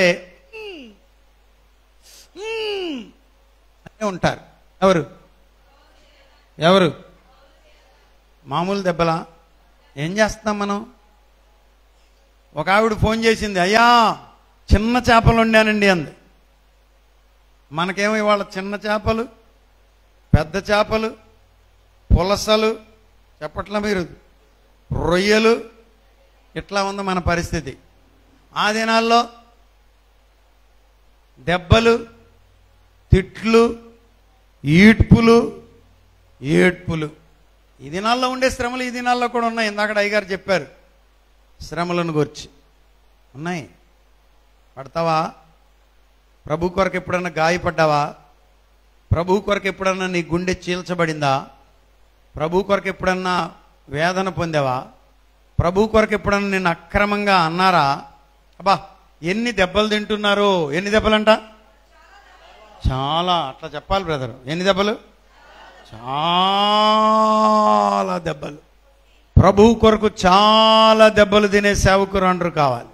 "మ్మ్" అనే ఉంటారు ఎవరు ఎవరు మామూలు దెబ్బలా ఏం చేస్తున్నాం మనం ఒక ఆవిడ ఫోన్ చేసింది అయ్యా చిన్న చేపలు వండానండి అంది మనకేమో ఇవాళ చిన్న చేపలు పెద్ద చేపలు పులసలు చెప్పట్లా మీరు రొయ్యలు ఇట్లా ఉంది మన పరిస్థితి ఆ దినాల్లో దెబ్బలు తిట్లు ఈడ్పులు ఏడ్పులు ఈ దినాల్లో ఉండే శ్రమలు ఈ దినాల్లో కూడా ఉన్నాయి ఇందాక అయ్యగారు చెప్పారు శ్రమలను గురించి ఉన్నాయి పడతావా ప్రభు కొరకు ఎప్పుడన్నా గాయపడ్డావా ప్రభు కొరకు ఎప్పుడన్నా నీ గుండె చీల్చబడిందా ప్రభు కొరకు ఎప్పుడన్నా వేదన పొందావా ప్రభు కొరకు ఎప్పుడన్నా నిన్ను అక్రమంగా అన్నారా అబ్బా ఎన్ని దెబ్బలు తింటున్నారు ఎన్ని దెబ్బలంట చాలా అట్లా చెప్పాలి బ్రదర్ ఎన్ని దెబ్బలు చాలా దెబ్బలు ప్రభు కొరకు చాలా దెబ్బలు తినే సేవకురాండ్రు కావాలి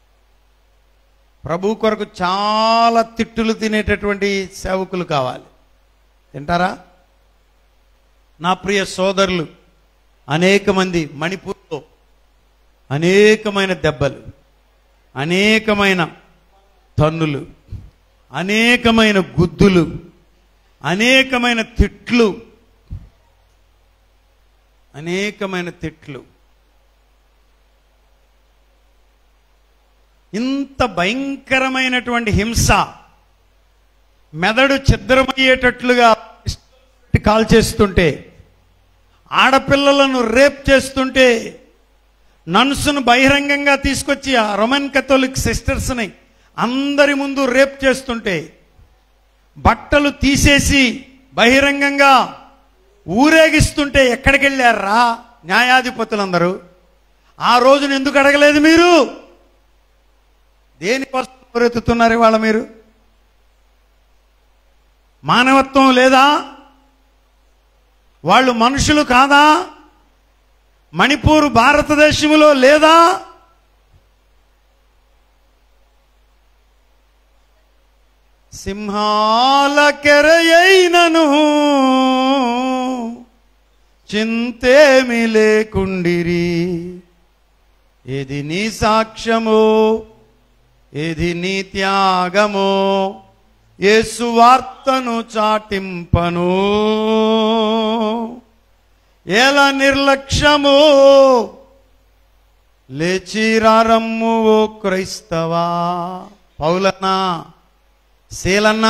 ప్రభు కొరకు చాలా తిట్టులు తినేటటువంటి సేవకులు కావాలి తింటారా నా ప్రియ సోదరులు అనేక మంది మణిపూర్లో అనేకమైన దెబ్బలు అనేకమైన తన్నులు అనేకమైన గుద్దులు అనేకమైన తిట్లు అనేకమైన తిట్లు ఇంత భయంకరమైనటువంటి హింస మెదడు ఛిద్రమయ్యేటట్లుగా కాల్ చేస్తుంటే ఆడపిల్లలను రేప్ చేస్తుంటే నన్సును బహిరంగంగా తీసుకొచ్చి ఆ రొమన్ కథోలిక్ సిస్టర్స్ని అందరి ముందు రేప్ చేస్తుంటే బట్టలు తీసేసి బహిరంగంగా ఊరేగిస్తుంటే ఎక్కడికి వెళ్ళారా న్యాయాధిపతులందరూ ఆ రోజున ఎందుకు అడగలేదు మీరు దేనికోసం ఎత్తుతున్నారు ఇవాళ మీరు మానవత్వం లేదా వాళ్ళు మనుషులు కాదా మణిపూర్ భారతదేశంలో లేదా సింహాల కెరయైనను చింతేమి లేకుండిరి ఏది నీ సాక్ష్యము ఏది నీ త్యాగము యేసు వార్తను చాటింపను ఎలా నిర్లక్ష్యము లేచిరారమ్ము ఓ క్రైస్తవా పౌలన్నా శీలన్నా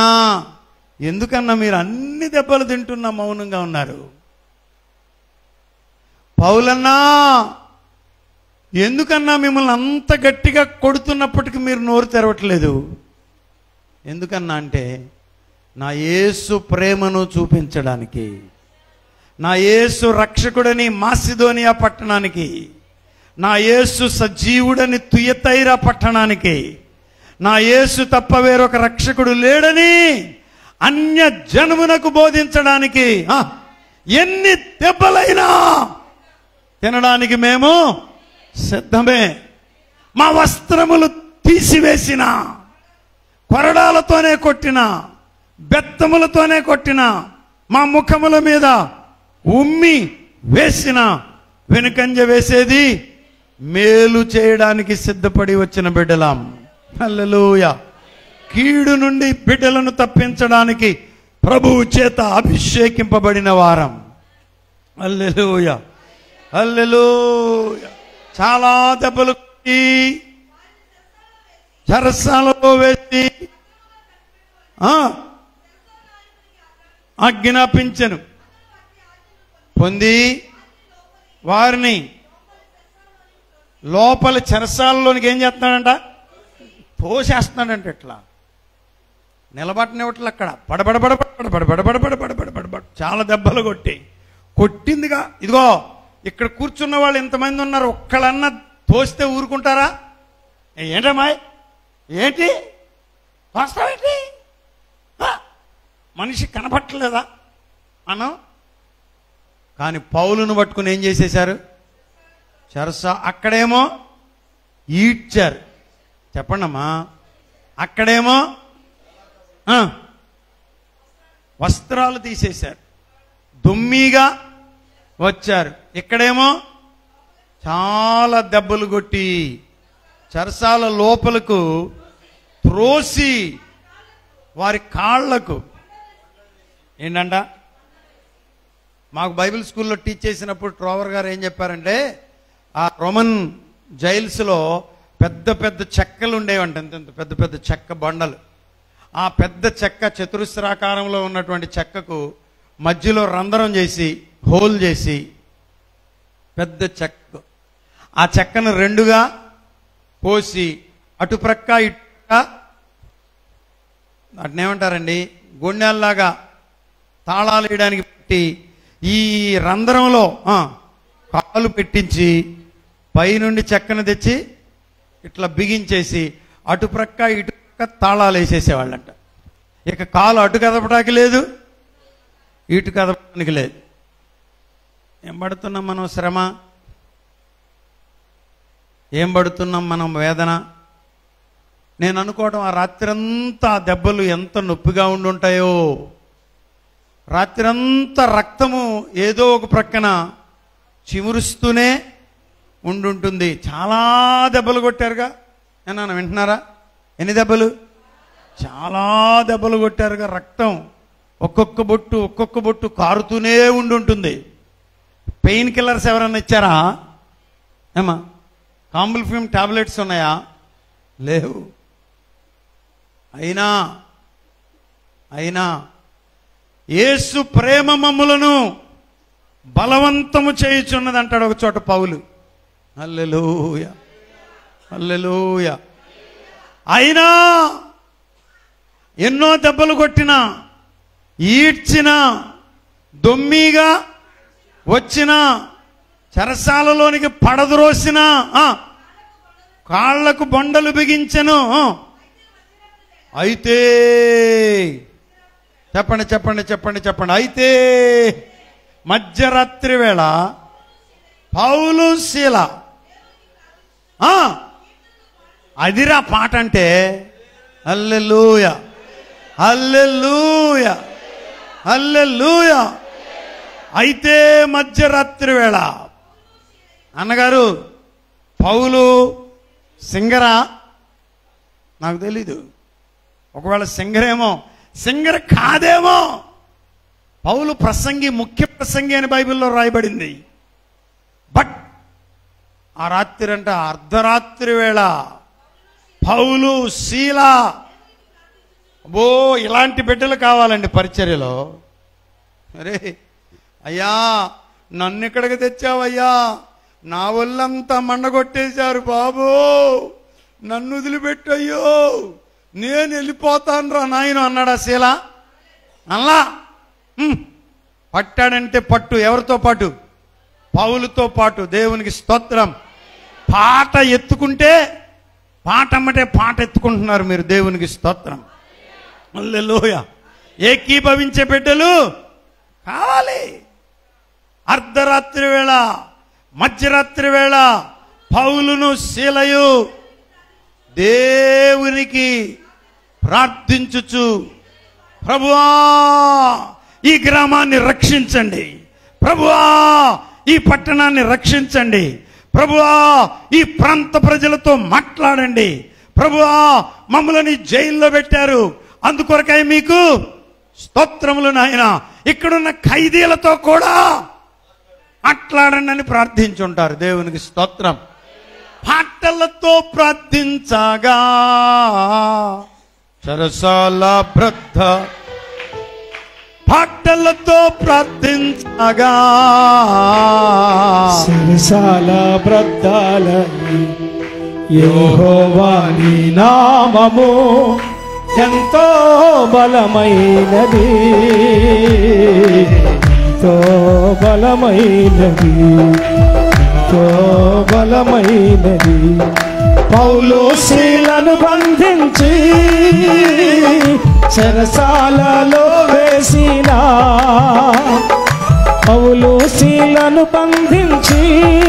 ఎందుకన్నా మీరు అన్ని దెబ్బలు తింటున్నా మౌనంగా ఉన్నారు పౌలన్నా ఎందుకన్నా మిమ్మల్ని అంత గట్టిగా కొడుతున్నప్పటికీ మీరు నోరు తెరవట్లేదు ఎందుకన్నా అంటే నా యేసు ప్రేమను చూపించడానికి నా యేసు రక్షకుడని మాసిదోనియా పట్టణానికి నా యేసు సజీవుడని తుయతైరా పట్టణానికి నా యేసు తప్ప వేరొక రక్షకుడు లేడని అన్య జనమునకు బోధించడానికి ఆ, ఎన్ని దెబ్బలైనా తినడానికి మేము సిద్ధమే మా వస్త్రములు తీసివేసిన కొరడాలతోనే కొట్టిన బెత్తములతోనే కొట్టిన మా ముఖముల మీద ఉమ్మి వేసిన వెనుకంజ వేసేది మేలు చేయడానికి సిద్ధపడి వచ్చిన బిడ్డలాం హల్లెలూయ కీడు నుండి బిడ్డలను తప్పించడానికి ప్రభువు చేత అభిషేకింపబడిన వారం హల్లెలూయ హల్లెలూయ చాలా దెబ్బలు కొట్టి చెరసాలలో వేసి ఆ, ఆజ్ఞాపించను పొంది వారిని లోపల చెరసాలలోనికి ఏం చేస్తున్నాడంట పోసేస్తున్నాడంట ఇట్లా నిలబట్టనివ్వట్లే అక్కడ పడబడబడ పడబడబడబడబడబడబడబడబడ చాలా దెబ్బలు కొట్టి కొట్టిందిగా ఇదిగో ఇక్కడ కూర్చున్న వాళ్ళు ఇంతమంది ఉన్నారు ఒక్కళ్ళన్నా తోస్తే ఊరుకుంటారా ఏ, ఏంటమ్మాయి ఏంటి తోస్తావేంటి ఆ, మనిషి కనపట్టలేదా అనం కానీ పౌలును పట్టుకుని ఏం చేసేశారు చరస అక్కడేమో ఈడ్చారు చెప్పండమ్మా అక్కడేమో ఆ, వస్త్రాలు తీసేశారు దుమ్మిగా వచ్చారు ఇక్కడేమో చాలా దెబ్బలు కొట్టి చరసాల లోపలకు త్రోసి వారి కాళ్లకు ఏంటంట మాకు బైబిల్ స్కూల్లో టీచ్ చేసినప్పుడు ట్రోవర్ గారు ఏం చెప్పారంటే ఆ రోమన్ జైల్స్లో పెద్ద పెద్ద చెక్కలు ఉండేవంట ఇంత ఇంత పెద్ద పెద్ద చెక్క బండలు ఆ పెద్ద చెక్క చతురస్రాకారంలో ఉన్నటువంటి చెక్కకు మధ్యలో రంధ్రం చేసి హోల్ చేసి పెద్ద చెక్క ఆ చెక్కను రెండుగా పోసి అటుప్రక్క ఇటుప్రక్క వాటినేమంటారండి గుండెల్లాగా తాళాలు వేయడానికి పెట్టి ఈ రంధ్రంలో ఆ, కాలు పెట్టించి పైనుండి చెక్కను తెచ్చి ఇట్లా బిగించేసి అటుప్రక్క ఇటుప్రక్క తాళాలు వేసేసేవాళ్ళంట ఇక కాలు అటు కదపడానికి లేదు ఇటు కదపడానికి లేదు ఏం పడుతున్నాం మనం శ్రమ ఏం పడుతున్నాం మనం వేదన నేను అనుకోవడం ఆ రాత్రంతా ఆ దెబ్బలు ఎంత నొప్పిగా ఉండుంటాయో రాత్రంతా రక్తము ఏదో ఒక ప్రక్కన చిమురుస్తూనే ఉండుంటుంది చాలా దెబ్బలు కొట్టారుగా ఏమన్నా వింటున్నారా ఎన్ని దెబ్బలు చాలా దెబ్బలు కొట్టారుగా రక్తం ఒక్కొక్క బొట్టు ఒక్కొక్క బొట్టు కారుతూనే ఉండుంటుంది పెయిన్ కిల్లర్స్ ఎవరన్నా ఇచ్చారా ఏమా కాంబుల్ ఫిమ్ టాబ్లెట్స్ ఉన్నాయా లేవు అయినా అయినా యేసు ప్రేమ మమ్ములను బలవంతము చేయుచున్నది అంటాడు ఒక చోట పౌలు అల్లెలూయ అల్లెలూయ అయినా ఎన్నో దెబ్బలు కొట్టిన ఈడ్చిన దొమ్మిగా వచ్చిన చెరసాలలోనికి పడద్రోసిన ఆ, కాళ్లకు బొండలు బిగించెను ఆ. అయితే చెప్పండి చెప్పండి చెప్పండి చెప్పండి అయితే మధ్యరాత్రి వేళ పౌలు శీల ఆ, అదిరా పాట అంటే అల్లెలూయ అల్లెలూయ అల్లెలూయ అయితే మధ్యరాత్రి వేళ అన్నగారు పౌలు సింగరా నాకు తెలీదు ఒకవేళ సింగరేమో సింగర్ కాదేమో పౌలు ప్రసంగి ముఖ్య ప్రసంగి అని బైబిల్లో రాయబడింది బట్ ఆ రాత్రి అంటే అర్ధరాత్రి వేళ పౌలు శీల అబ్బో ఇలాంటి బిడ్డలు కావాలండి పరిచర్యలో అరే అయ్యా నన్ను ఇక్కడికి తెచ్చావయ్యా నా ఒళ్ళంతా మండగొట్టేశారు బాబు నన్ను వదిలిపెట్టయ్యో నేను వెళ్ళిపోతాను రా నాయన అన్నాడా శీల అల్లా హ్మ్. పట్టాడంటే పట్టు ఎవరితో పాటు పౌలుతో పాటు దేవునికి స్తోత్రం పాట ఎత్తుకుంటే పాట అమ్మటే పాట ఎత్తుకుంటున్నారు మీరు దేవునికి స్తోత్రం లోయ ఏకీభవించే బిడ్డలు కావాలి అర్ధరాత్రి వేళ మధ్యరాత్రి వేళ పౌలును శీలయు దేవునికి ప్రార్థించుచు ప్రభువా ఈ గ్రామాన్ని రక్షించండి ప్రభువా ఈ పట్టణాన్ని రక్షించండి ప్రభువా ఈ ప్రాంత ప్రజలతో మాట్లాడండి ప్రభువా మమ్మల్ని జైల్లో పెట్టారు అందుకొరకై మీకు స్తోత్రములు నాయన ఇక్కడున్న ఖైదీలతో కూడా మాట్లాడండి అని ప్రార్థించుంటారు దేవునికి స్తోత్రం పాటలతో ప్రార్థించగా సరసాల బ్రద్ధ పాటలతో ప్రార్థించగా సరసాల బ్రద్దాలని యెహోవాని నామము ఎంతో బలమైనది ఎంతో బలమైనది ఎంతో బలమైనది పౌలు శీలను బంధించి చెరసాలలో వేసిన పౌలు శీలను బంధించి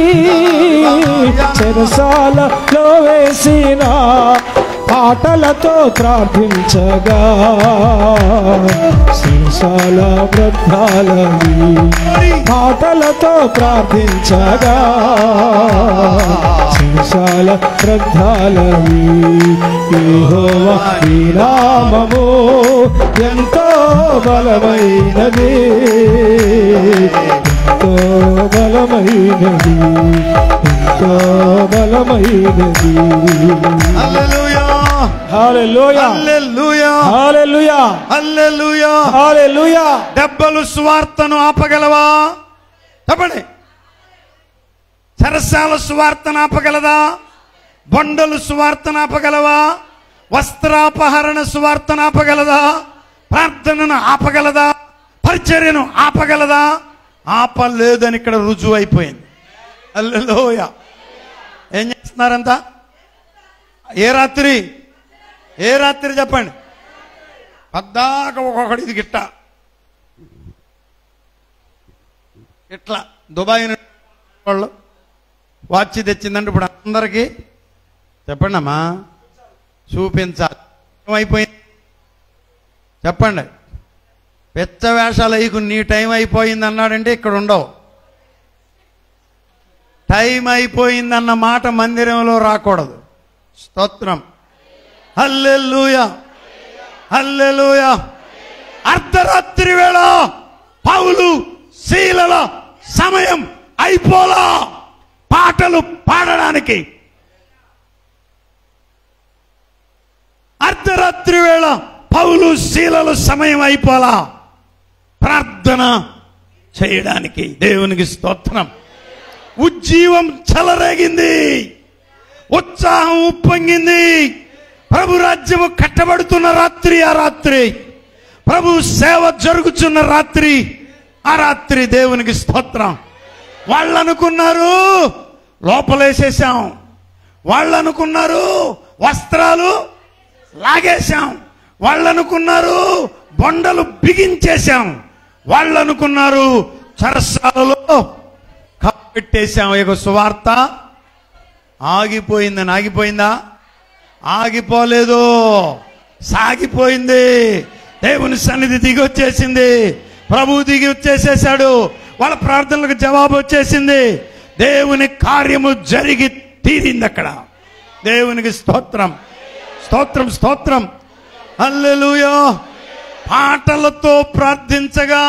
చెరసాలలో వేసిన పాటలతో ప్రార్థించగా శిరసాల వృద్ధాలని పాటలతో ప్రార్థించగా శిరసాల వృద్ధాలని యెహోవా నీ నామము ఎంతో బలమైనది ఎంతో బలమైనది ఎంతో బలమైనది హల్లెలూయా హల్లెలూయా హల్లెలూయా హల్లెలూయా హల్లెలూయా హల్లెలూయా దెబ్బలు స్వార్థను ఆపగలవా చెప్పండి సరసాల స్వార్థను ఆపగలదా బొండలు స్వార్థను ఆపగలవా వస్త్రాపహరణ స్వార్థను ఆపగలదా ప్రార్థనను ఆపగలదా పరిచర్యను ఆపగలదా ఆపలేదని ఇక్కడ రుజువు అయిపోయింది అల్లెలోయ ఏం చేస్తున్నారంతా ఏ రాత్రి ఏ రాత్రి చెప్పండి పద్దాక ఒక్కొక్కటి ఇది గిట్ట ఇట్లా దుబాయ్ నుండి వాళ్ళు వాచ్ తెచ్చిందంటే ఇప్పుడు అందరికీ చెప్పండి అమ్మా చూపించాలి ఏమైపోయింది చెప్పండి పెచ్చ వేషాలు అయ్యకు నీ టైం అయిపోయింది అన్నాడంటే ఇక్కడ ఉండవు టైం అయిపోయిందన్న మాట మందిరంలో రాకూడదు స్తోత్రం హల్లెలూయా హల్లెలూయా అర్ధరాత్రి వేళ పౌలు శీలల సమయం అయిపోలా పాటలు పాడడానికి అర్ధరాత్రి వేళ పౌలు శీలల సమయం అయిపోలా ప్రార్థన చేయడానికి దేవునికి స్తోత్రం ఉజ్జీవం చెలరేగింది ఉత్సాహం ఉప్పొంగింది ప్రభు రాజ్యము కట్టబడుతున్న రాత్రి ఆ రాత్రి ప్రభు సేవ జరుగుతున్న రాత్రి ఆ రాత్రి దేవునికి స్తోత్రం వాళ్ళు అనుకున్నారు లోపలేసేసాం వాళ్ళు అనుకున్నారు వస్త్రాలు లాగేశాం వాళ్ళు అనుకున్నారు బొండలు బిగించేశాం వాళ్ళు అనుకున్నారు చరసాలలో కప్పెట్టేశాం ఇక సువార్త ఆగిపోయిందని ఆగిపోయిందా ఆగిపోలేదు సాగిపోయింది దేవుని సన్నిధి దిగి వచ్చేసింది ప్రభు దిగి వచ్చేసేసాడు వాళ్ళ ప్రార్థనలకు జవాబు వచ్చేసింది దేవుని కార్యము జరిగి తీరింది అక్కడ దేవునికి స్తోత్రం స్తోత్రం స్తోత్రం హల్లెలూయా పాటలతో ప్రార్థించగా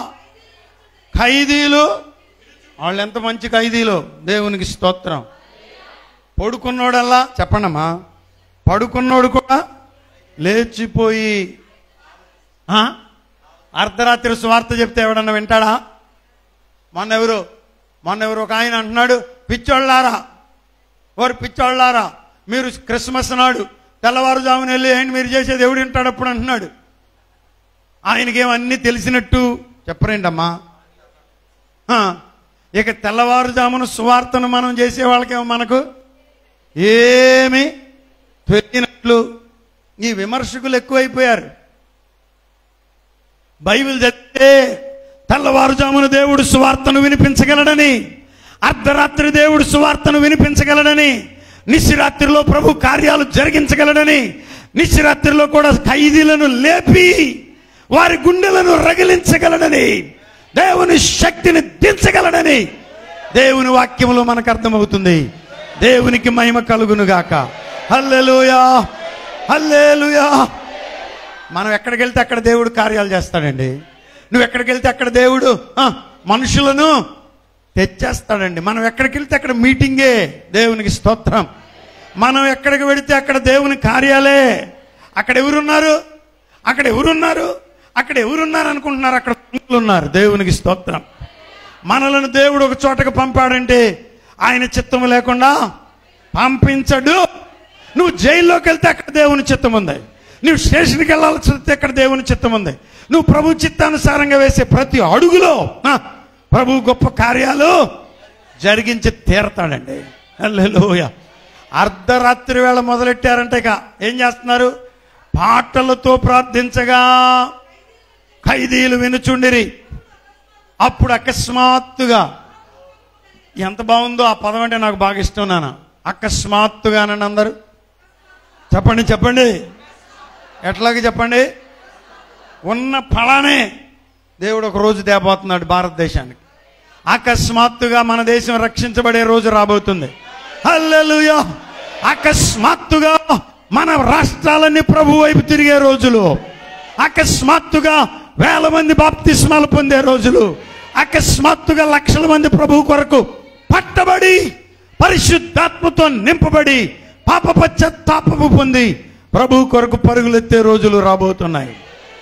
ఖైదీలు వాళ్ళు ఎంత మంచి ఖైదీలు దేవునికి స్తోత్రం పడుకున్నోడల్లా చెప్పండమ్మా పడుకున్నోడు కూడా లేచిపోయి ఆ? అర్ధరాత్రి స్వార్థ చెప్తే ఎవడన్నా వింటాడా మొన్న ఎవరు మొన్న ఎవరు ఒక ఆయన అంటున్నాడు పిచ్చోళ్ళారా వారు పిచ్చోళ్ళారా మీరు క్రిస్మస్ నాడు తెల్లవారుజామున వెళ్ళి ఏంటి మీరు చేసేది ఎవడు వింటాడు అప్పుడు అంటున్నాడు ఆయనకేమన్నీ తెలిసినట్టు చెప్పరేంటమ్మా ఆ, ఇక తెల్లవారుజామున సువార్తను మనం చేసే వాళ్ళకేమో మనకు ఏమి తెలియనట్లు ఈ విమర్శకులు ఎక్కువైపోయారు బైబిల్ చదివితే తెల్లవారుజామున దేవుడు సువార్తను వినిపించగలడని అర్ధరాత్రి దేవుడు సువార్తను వినిపించగలడని నిశ్చిరాత్రిలో ప్రభు కార్యాలు జరిగించగలడని నిశ్చిరాత్రిలో కూడా ఖైదీలను లేపి వారి గుండెలను రగిలించగలడని దేవుని శక్తిని దించగలడని దేవుని వాక్యములో మనకు అర్థమవుతుంది దేవునికి మహిమ కలుగును గాక హల్లెలూయా హల్లెలూయా మనం ఎక్కడికి వెళ్తే అక్కడ దేవుడు కార్యాలు చేస్తాడండి నువ్వు ఎక్కడికి వెళ్తే అక్కడ దేవుడు ఆ, మనుషులను తెచ్చేస్తాడండి మనం ఎక్కడికి వెళ్తే అక్కడ మీటింగే దేవునికి స్తోత్రం మనం ఎక్కడికి వెళితే అక్కడ దేవుని కార్యాలే అక్కడ ఎవరున్నారు అక్కడ ఎవరున్నారు అక్కడ ఎవరున్నారు అనుకుంటున్నారు అక్కడ మనుషులు ఉన్నారు దేవునికి స్తోత్రం మనలను దేవుడు ఒక చోటకు పంపాడంటే ఆయన చిత్తము లేకుండా పంపించడు నువ్వు జైల్లోకి వెళ్తే అక్కడ దేవుని చిత్తం ఉంది నువ్వు స్టేషన్కి వెళ్ళాల్సి వస్తే అక్కడ దేవుని చిత్తం ఉంది నువ్వు ప్రభు చిత్తానుసారంగా వేసే ప్రతి అడుగులో ఆ, ప్రభు గొప్ప కార్యాలు జరిగించి తీరతాడండి హల్లెలూయా అర్ధరాత్రి వేళ మొదలెట్టారంటే ఇక ఏం చేస్తున్నారు పాటలతో ప్రార్థించగా ఖైదీలు వినుచుండిరి అప్పుడు అకస్మాత్తుగా ఎంత బాగుందో ఆ పదం అంటే నాకు బాగా ఇష్టం నాన్న అకస్మాత్తుగానండి అందరు చెప్పండి చెప్పండి ఎట్లాగే చెప్పండి ఉన్న ఫలానే దేవుడు ఒక రోజు తేబోతున్నాడు భారతదేశానికి అకస్మాత్తుగా మన దేశం రక్షించబడే రోజు రాబోతుంది హల్లెలూయా అకస్మాత్తుగా మన రాష్ట్రాలన్నీ ప్రభు వైపు తిరిగే రోజులు అకస్మాత్తుగా వేల మంది బాప్తిస్మాలు పొందే రోజులు అకస్మాత్తుగా లక్షల మంది ప్రభు కొరకు పట్టబడి పరిశుద్ధాత్మతో నింపబడి పాప పశ్చాత్తాపము పొంది ప్రభు కొరకు పరుగులెత్తే రోజులు రాబోతున్నాయి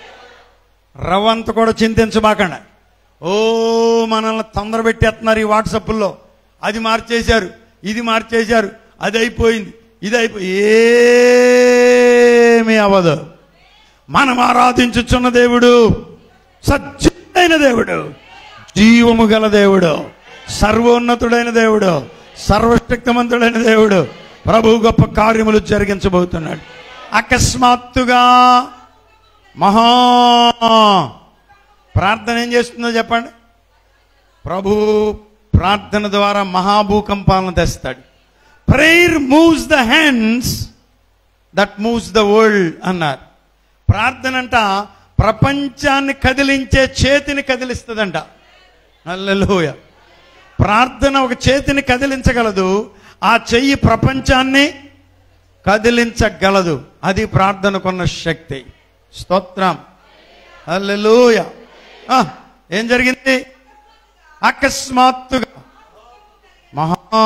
రవ్వంత కూడా చింతించబాకండి ఓ మనల్ని తొందర పెట్టేస్తున్నారు ఈ వాట్సాప్లో అది మార్చేశారు ఇది మార్చేశారు అది అయిపోయింది ఇది అయిపోయి ఏమీ అవ్వదు మనం ఆరాధించుచున్న దేవుడు సత్యుడైన దేవుడు జీవము గల దేవుడు సర్వోన్నతుడైన దేవుడు సర్వశక్తిమంతుడైన దేవుడు ప్రభు గొప్ప కార్యములు జరిగించబోతున్నాడు అకస్మాత్తుగా మహా ప్రార్థన ఏం చేస్తుందో చెప్పండి ప్రభు ప్రార్థన ద్వారా మహాభూకంపాలను తెస్తాడు prayer moves the hands that moves the world అన్నారు ప్రార్థన అంట ప్రపంచాన్ని కదిలించే చేతిని కదిలిస్తుందంట అల్లెలోయ ప్రార్థన ఒక చేతిని కదిలించగలదు ఆ చెయ్యి ప్రపంచాన్ని కదిలించగలదు అది ప్రార్థనకున్న శక్తి స్తోత్రం అల్లెలోయ ఏం జరిగింది అకస్మాత్తుగా మహా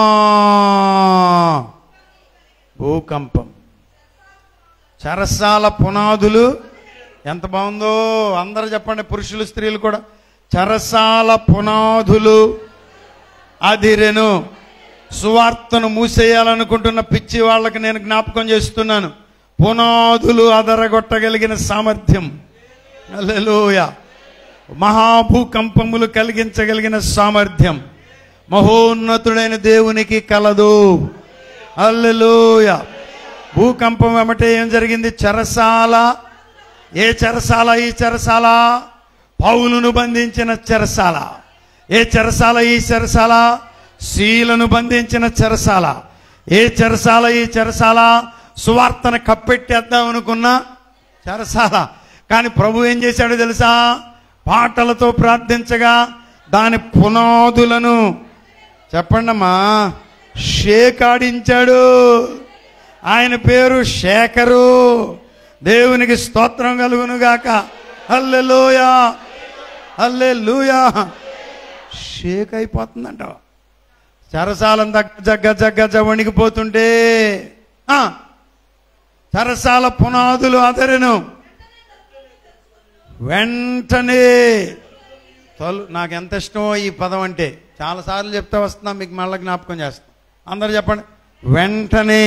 భూకంపం చరసాల పునాదులు ఎంత బాగుందో అందరూ చెప్పండి పురుషులు స్త్రీలు కూడా చరసాల పునాదులు అదిరెను సువార్తను మూసేయాలనుకుంటున్న పిచ్చి వాళ్ళకి నేను జ్ఞాపకం చేస్తున్నాను పునాదులు అదరగొట్టగలిగిన సామర్థ్యం హల్లెలూయ మహాభూకంపములు కలిగించగలిగిన సామర్థ్యం మహోన్నతుడైన దేవునికి కలదు అల్లెలూయ భూకంపం వెంబటే ఏం జరిగింది చెరసాల ఏ చెరసాల ఈ చెరసాల పౌలును బంధించిన చెరసాల ఏ చెరసాల ఈ చెరసాల శీలను బంధించిన చెరసాల ఏ చెరసాల ఈ చెరసాల సువార్తను కప్పెట్టేద్దాం అనుకున్న చెరసాల కానీ ప్రభు ఏం చేశాడో తెలుసా పాటలతో ప్రార్థించగా దాని పునాదులను చెప్పండమ్మా షేకాడించాడు ఆయన పేరు శేఖరు దేవునికి స్తోత్రం కలుగునుగాక హల్లెలూయా హల్లెలూయా షేక్ అయిపోతుందంట చెరసాలం దగ్గ గజ గజ వణికిపోతుంటే ఆ, చెరసాల పునాదులు అదరెను వెంటనే తలు నాకు ఎంత ఇష్టమో ఈ పదం అంటే చాలాసార్లు చెప్తా వస్తున్నా మీకు మళ్ళీ జ్ఞాపకం చేస్తాం అందరు చెప్పండి వెంటనే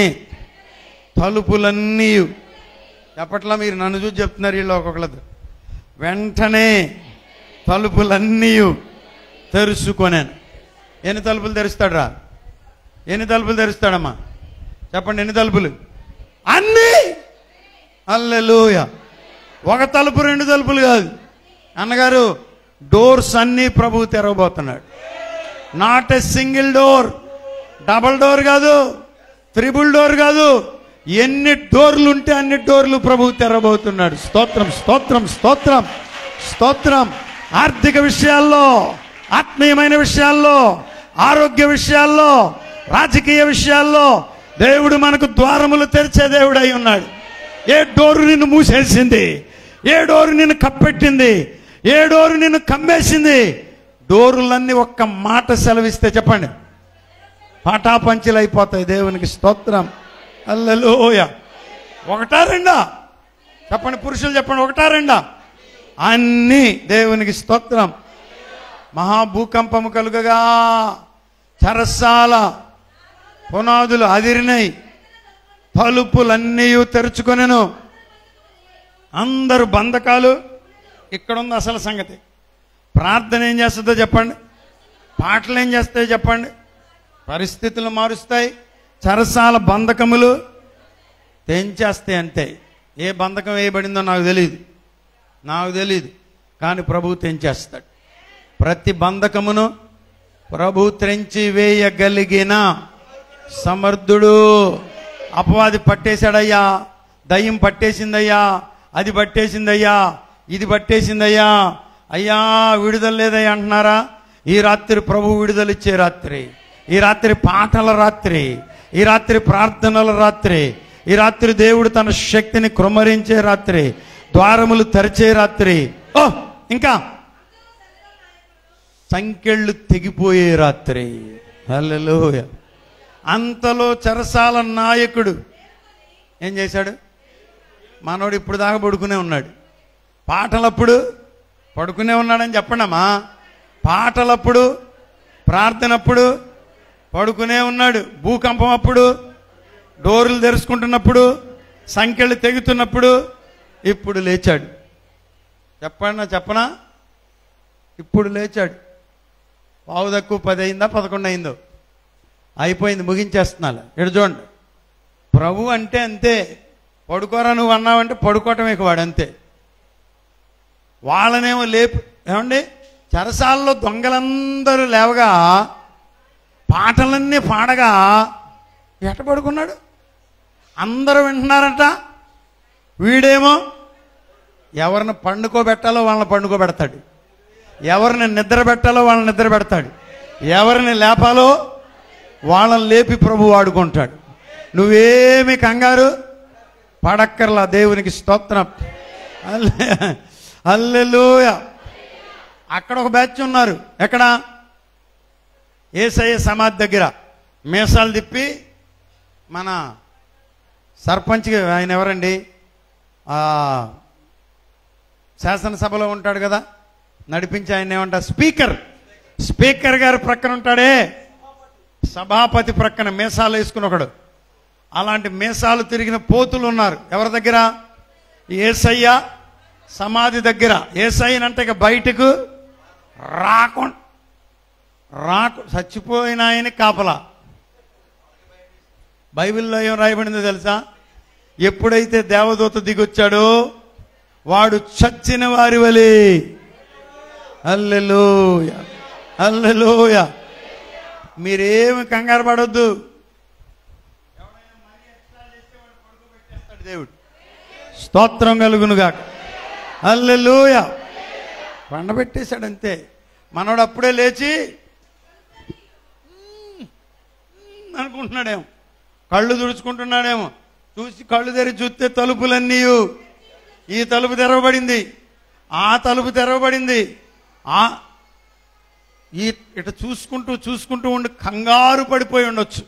తలుపులన్నీ చెప్పట్లా మీరు నన్ను చూసి చెప్తున్నారు వీళ్ళు ఒక్కొక్కళ్ళతో వెంటనే తలుపులన్నీ తెరుచుకొనాను ఎన్ని తలుపులు తెరుస్తాడు రా ఎన్ని తలుపులు తెరుస్తాడమ్మా చెప్పండి ఎన్ని తలుపులు అన్నీ అల్లెలూయ ఒక తలుపు రెండు తలుపులు కాదు అన్నగారు డోర్స్ అన్నీ ప్రభు తెరవబోతున్నాడు not a single door double door కాదు త్రిబుల్ డోర్ కాదు ఎన్ని డోర్లు ఉంటే అన్ని డోర్లు ప్రభు తెరబోతున్నాడు స్తోత్రం స్తోత్రం స్తోత్రం స్తోత్రం ఆర్థిక విషయాల్లో ఆత్మీయమైన విషయాల్లో ఆరోగ్య విషయాల్లో రాజకీయ విషయాల్లో దేవుడు మనకు ద్వారములు తెరిచే దేవుడు అయి ఉన్నాడు ఏ డోరు నిన్ను మూసేసింది ఏ డోరు నిన్ను కప్పెట్టింది ఏ డోరు నిన్ను కమ్మేసింది డోరులన్నీ ఒక్క మాట సెలవిస్తే చెప్పండి పటాపంచలు అయిపోతాయి దేవునికి స్తోత్రం అల్లలోయ ఒకటా రెండా చెప్పండి పురుషులు చెప్పండి ఒకటా రెండా అన్నీ దేవునికి స్తోత్రం మహాభూకంపము కలుగగా చరసాల పునాదులు అదిరినాయి తలుపులన్నీ తెరుచుకొనెను అందరు బంధకాలు ఇక్కడ ఉంది అసలు సంగతి ప్రార్థన ఏం చేస్తుందో చెప్పండి పాటలు ఏం చేస్తాయో చెప్పండి పరిస్థితులు మారుస్తాయి చరసాల బంధకములు తెంచేస్తాయి అంతే ఏ బంధకం వేయబడిందో నాకు తెలియదు నాకు తెలియదు కానీ ప్రభు తెంచేస్తాడు ప్రతి బంధకమును ప్రభు త్రెంచి వేయగలిగిన సమర్థుడు అపవాది పట్టేశాడయ్యా దయ్యం పట్టేసిందయ్యా అది పట్టేసిందయ్యా ఇది పట్టేసిందయ్యా అయ్యా విడుదల లేదయ్యా అంటున్నారా ఈ రాత్రి ప్రభు విడుదల ఇచ్చే రాత్రి ఈ రాత్రి పాటల రాత్రి ఈ రాత్రి ప్రార్థనల రాత్రి ఈ రాత్రి దేవుడు తన శక్తిని కృమరించే రాత్రి ద్వారములు తెరిచే రాత్రి ఓ ఇంకా సంకెళ్ళు తెగిపోయే రాత్రి హల్లెలూయా అంతలో చెరసాల నాయకుడు ఏం చేశాడు మనోడు ఇప్పుడు దాకా పడుకునే ఉన్నాడు పాటలప్పుడు పడుకునే ఉన్నాడని చెప్పండమ్మా పాటలప్పుడు ప్రార్థనప్పుడు పడుకునే ఉన్నాడు భూకంపం అప్పుడు డోర్లు తెరుచుకుంటున్నప్పుడు సంఖ్యలు తెగుతున్నప్పుడు ఇప్పుడు లేచాడు చెప్పండి చెప్పనా ఇప్పుడు లేచాడు పావు తక్కువ పది అయిందా పదకొండు అయిందో అయిపోయింది ముగించేస్తున్నాను ఇక్కడ చూడండి ప్రభు అంటే అంతే పడుకోరా నువ్వు అన్నావంటే పడుకోవటమే వాడు అంతే వాళ్ళనేమో లేపు ఏమండి చెరసాల్లో దొంగలందరూ లేవగా పాటలన్నీ పాడగా ఎట పడుకున్నాడు అందరూ వింటున్నారట వీడేమో ఎవరిని పండుకోబెట్టాలో వాళ్ళని పండుకోబెడతాడు ఎవరిని నిద్ర పెట్టాలో వాళ్ళని నిద్ర పెడతాడు ఎవరిని లేపాలో వాళ్ళని లేపి ప్రభు వాడుకుంటాడు నువ్వేమి కంగారు పడక్కర్లా దేవునికి స్తోత్రం అల్లె- అల్లెలూయ అక్కడ ఒక బ్యాచ్ ఉన్నారు ఎక్కడ ఏసయ్య సమాధి దగ్గర మీసాలు తిప్పి మన సర్పంచ్ ఆయన ఎవరండి ఆ, శాసనసభలో ఉంటాడు కదా నడిపించి ఆయన ఏమంటారు స్పీకర్ స్పీకర్ గారు ప్రక్కన ఉంటాడే సభాపతి ప్రక్కన మీసాలు వేసుకుని ఒకడు అలాంటి మీసాలు తిరిగిన పోతులు ఉన్నారు ఎవరి దగ్గర ఏసయ్య సమాధి దగ్గర ఏసయ్యనంటే ఇక బయటకు రాకుండా రాకు చచ్చిపోయిన ఆయన కాపలా బైబిల్లో ఏం రాయబడిందో తెలుసా ఎప్పుడైతే దేవదూత దిగొచ్చాడో వాడు చచ్చిన వారి వలె అల్లెలోయ అల్లెలోయ మీరేమి కంగారు పడొద్దు దేవుడు స్తోత్రం కలుగునుగా అల్లెలోయ పండబెట్టేశాడు అంతే మనోడు అప్పుడే లేచి "మ్మ్, మ్మ్" అనుకుంటున్నాడేమో కళ్ళు తుడుచుకుంటున్నాడేమో చూసి కళ్ళు తెరిచి చూస్తే తలుపులన్నీ ఈ తలుపు తెరవబడింది ఆ తలుపు తెరవబడింది ఆ ఈ ఇట చూసుకుంటూ చూసుకుంటూ ఉండి కంగారు పడిపోయి ఉండొచ్చు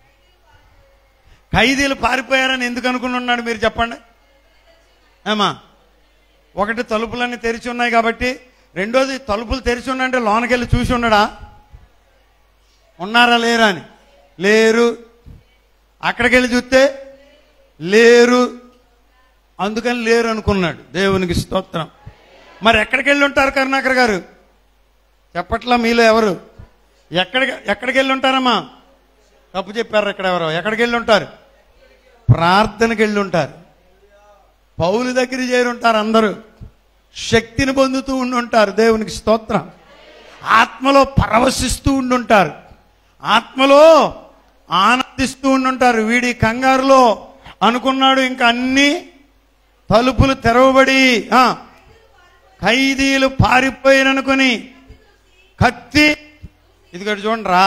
ఖైదీలు పారిపోయారని ఎందుకు అనుకుని ఉన్నాడు మీరు చెప్పండి ఏమా ఒకటి తలుపులన్నీ తెరిచి ఉన్నాయి కాబట్టి రెండోది తలుపులు తెరిచి ఉండంటే లోనకెళ్ళి చూసి ఉండడా ఉన్నారా లేరా అని లేరు అక్కడికి వెళ్ళి చూస్తే లేరు అందుకని లేరు అనుకున్నాడు దేవునికి స్తోత్రం మరి ఎక్కడికి వెళ్ళి ఉంటారు కరుణాకర్ గారు చెప్పట్లా మీలో ఎవరు ఎక్కడికి ఎక్కడికి వెళ్ళి ఉంటారమ్మా తప్పు చెప్పారు ఇక్కడ ఎవరో ఎక్కడికి వెళ్ళి ఉంటారు ప్రార్థనకి వెళ్ళి ఉంటారు పౌలు దగ్గర చేరి ఉంటారు అందరూ శక్తిని పొందుతూ ఉండి ఉంటారు దేవునికి స్తోత్రం ఆత్మలో పరవశిస్తూ ఉండుంటారు ఆత్మలో ఆనందిస్తూ ఉండుంటారు వీడి కంగారులో అనుకున్నాడు ఇంకా అన్ని తలుపులు తెరవబడి ఆ, ఖైదీలు పారిపోయిననుకొని కత్తి ఇదిగోటి చూడండి రా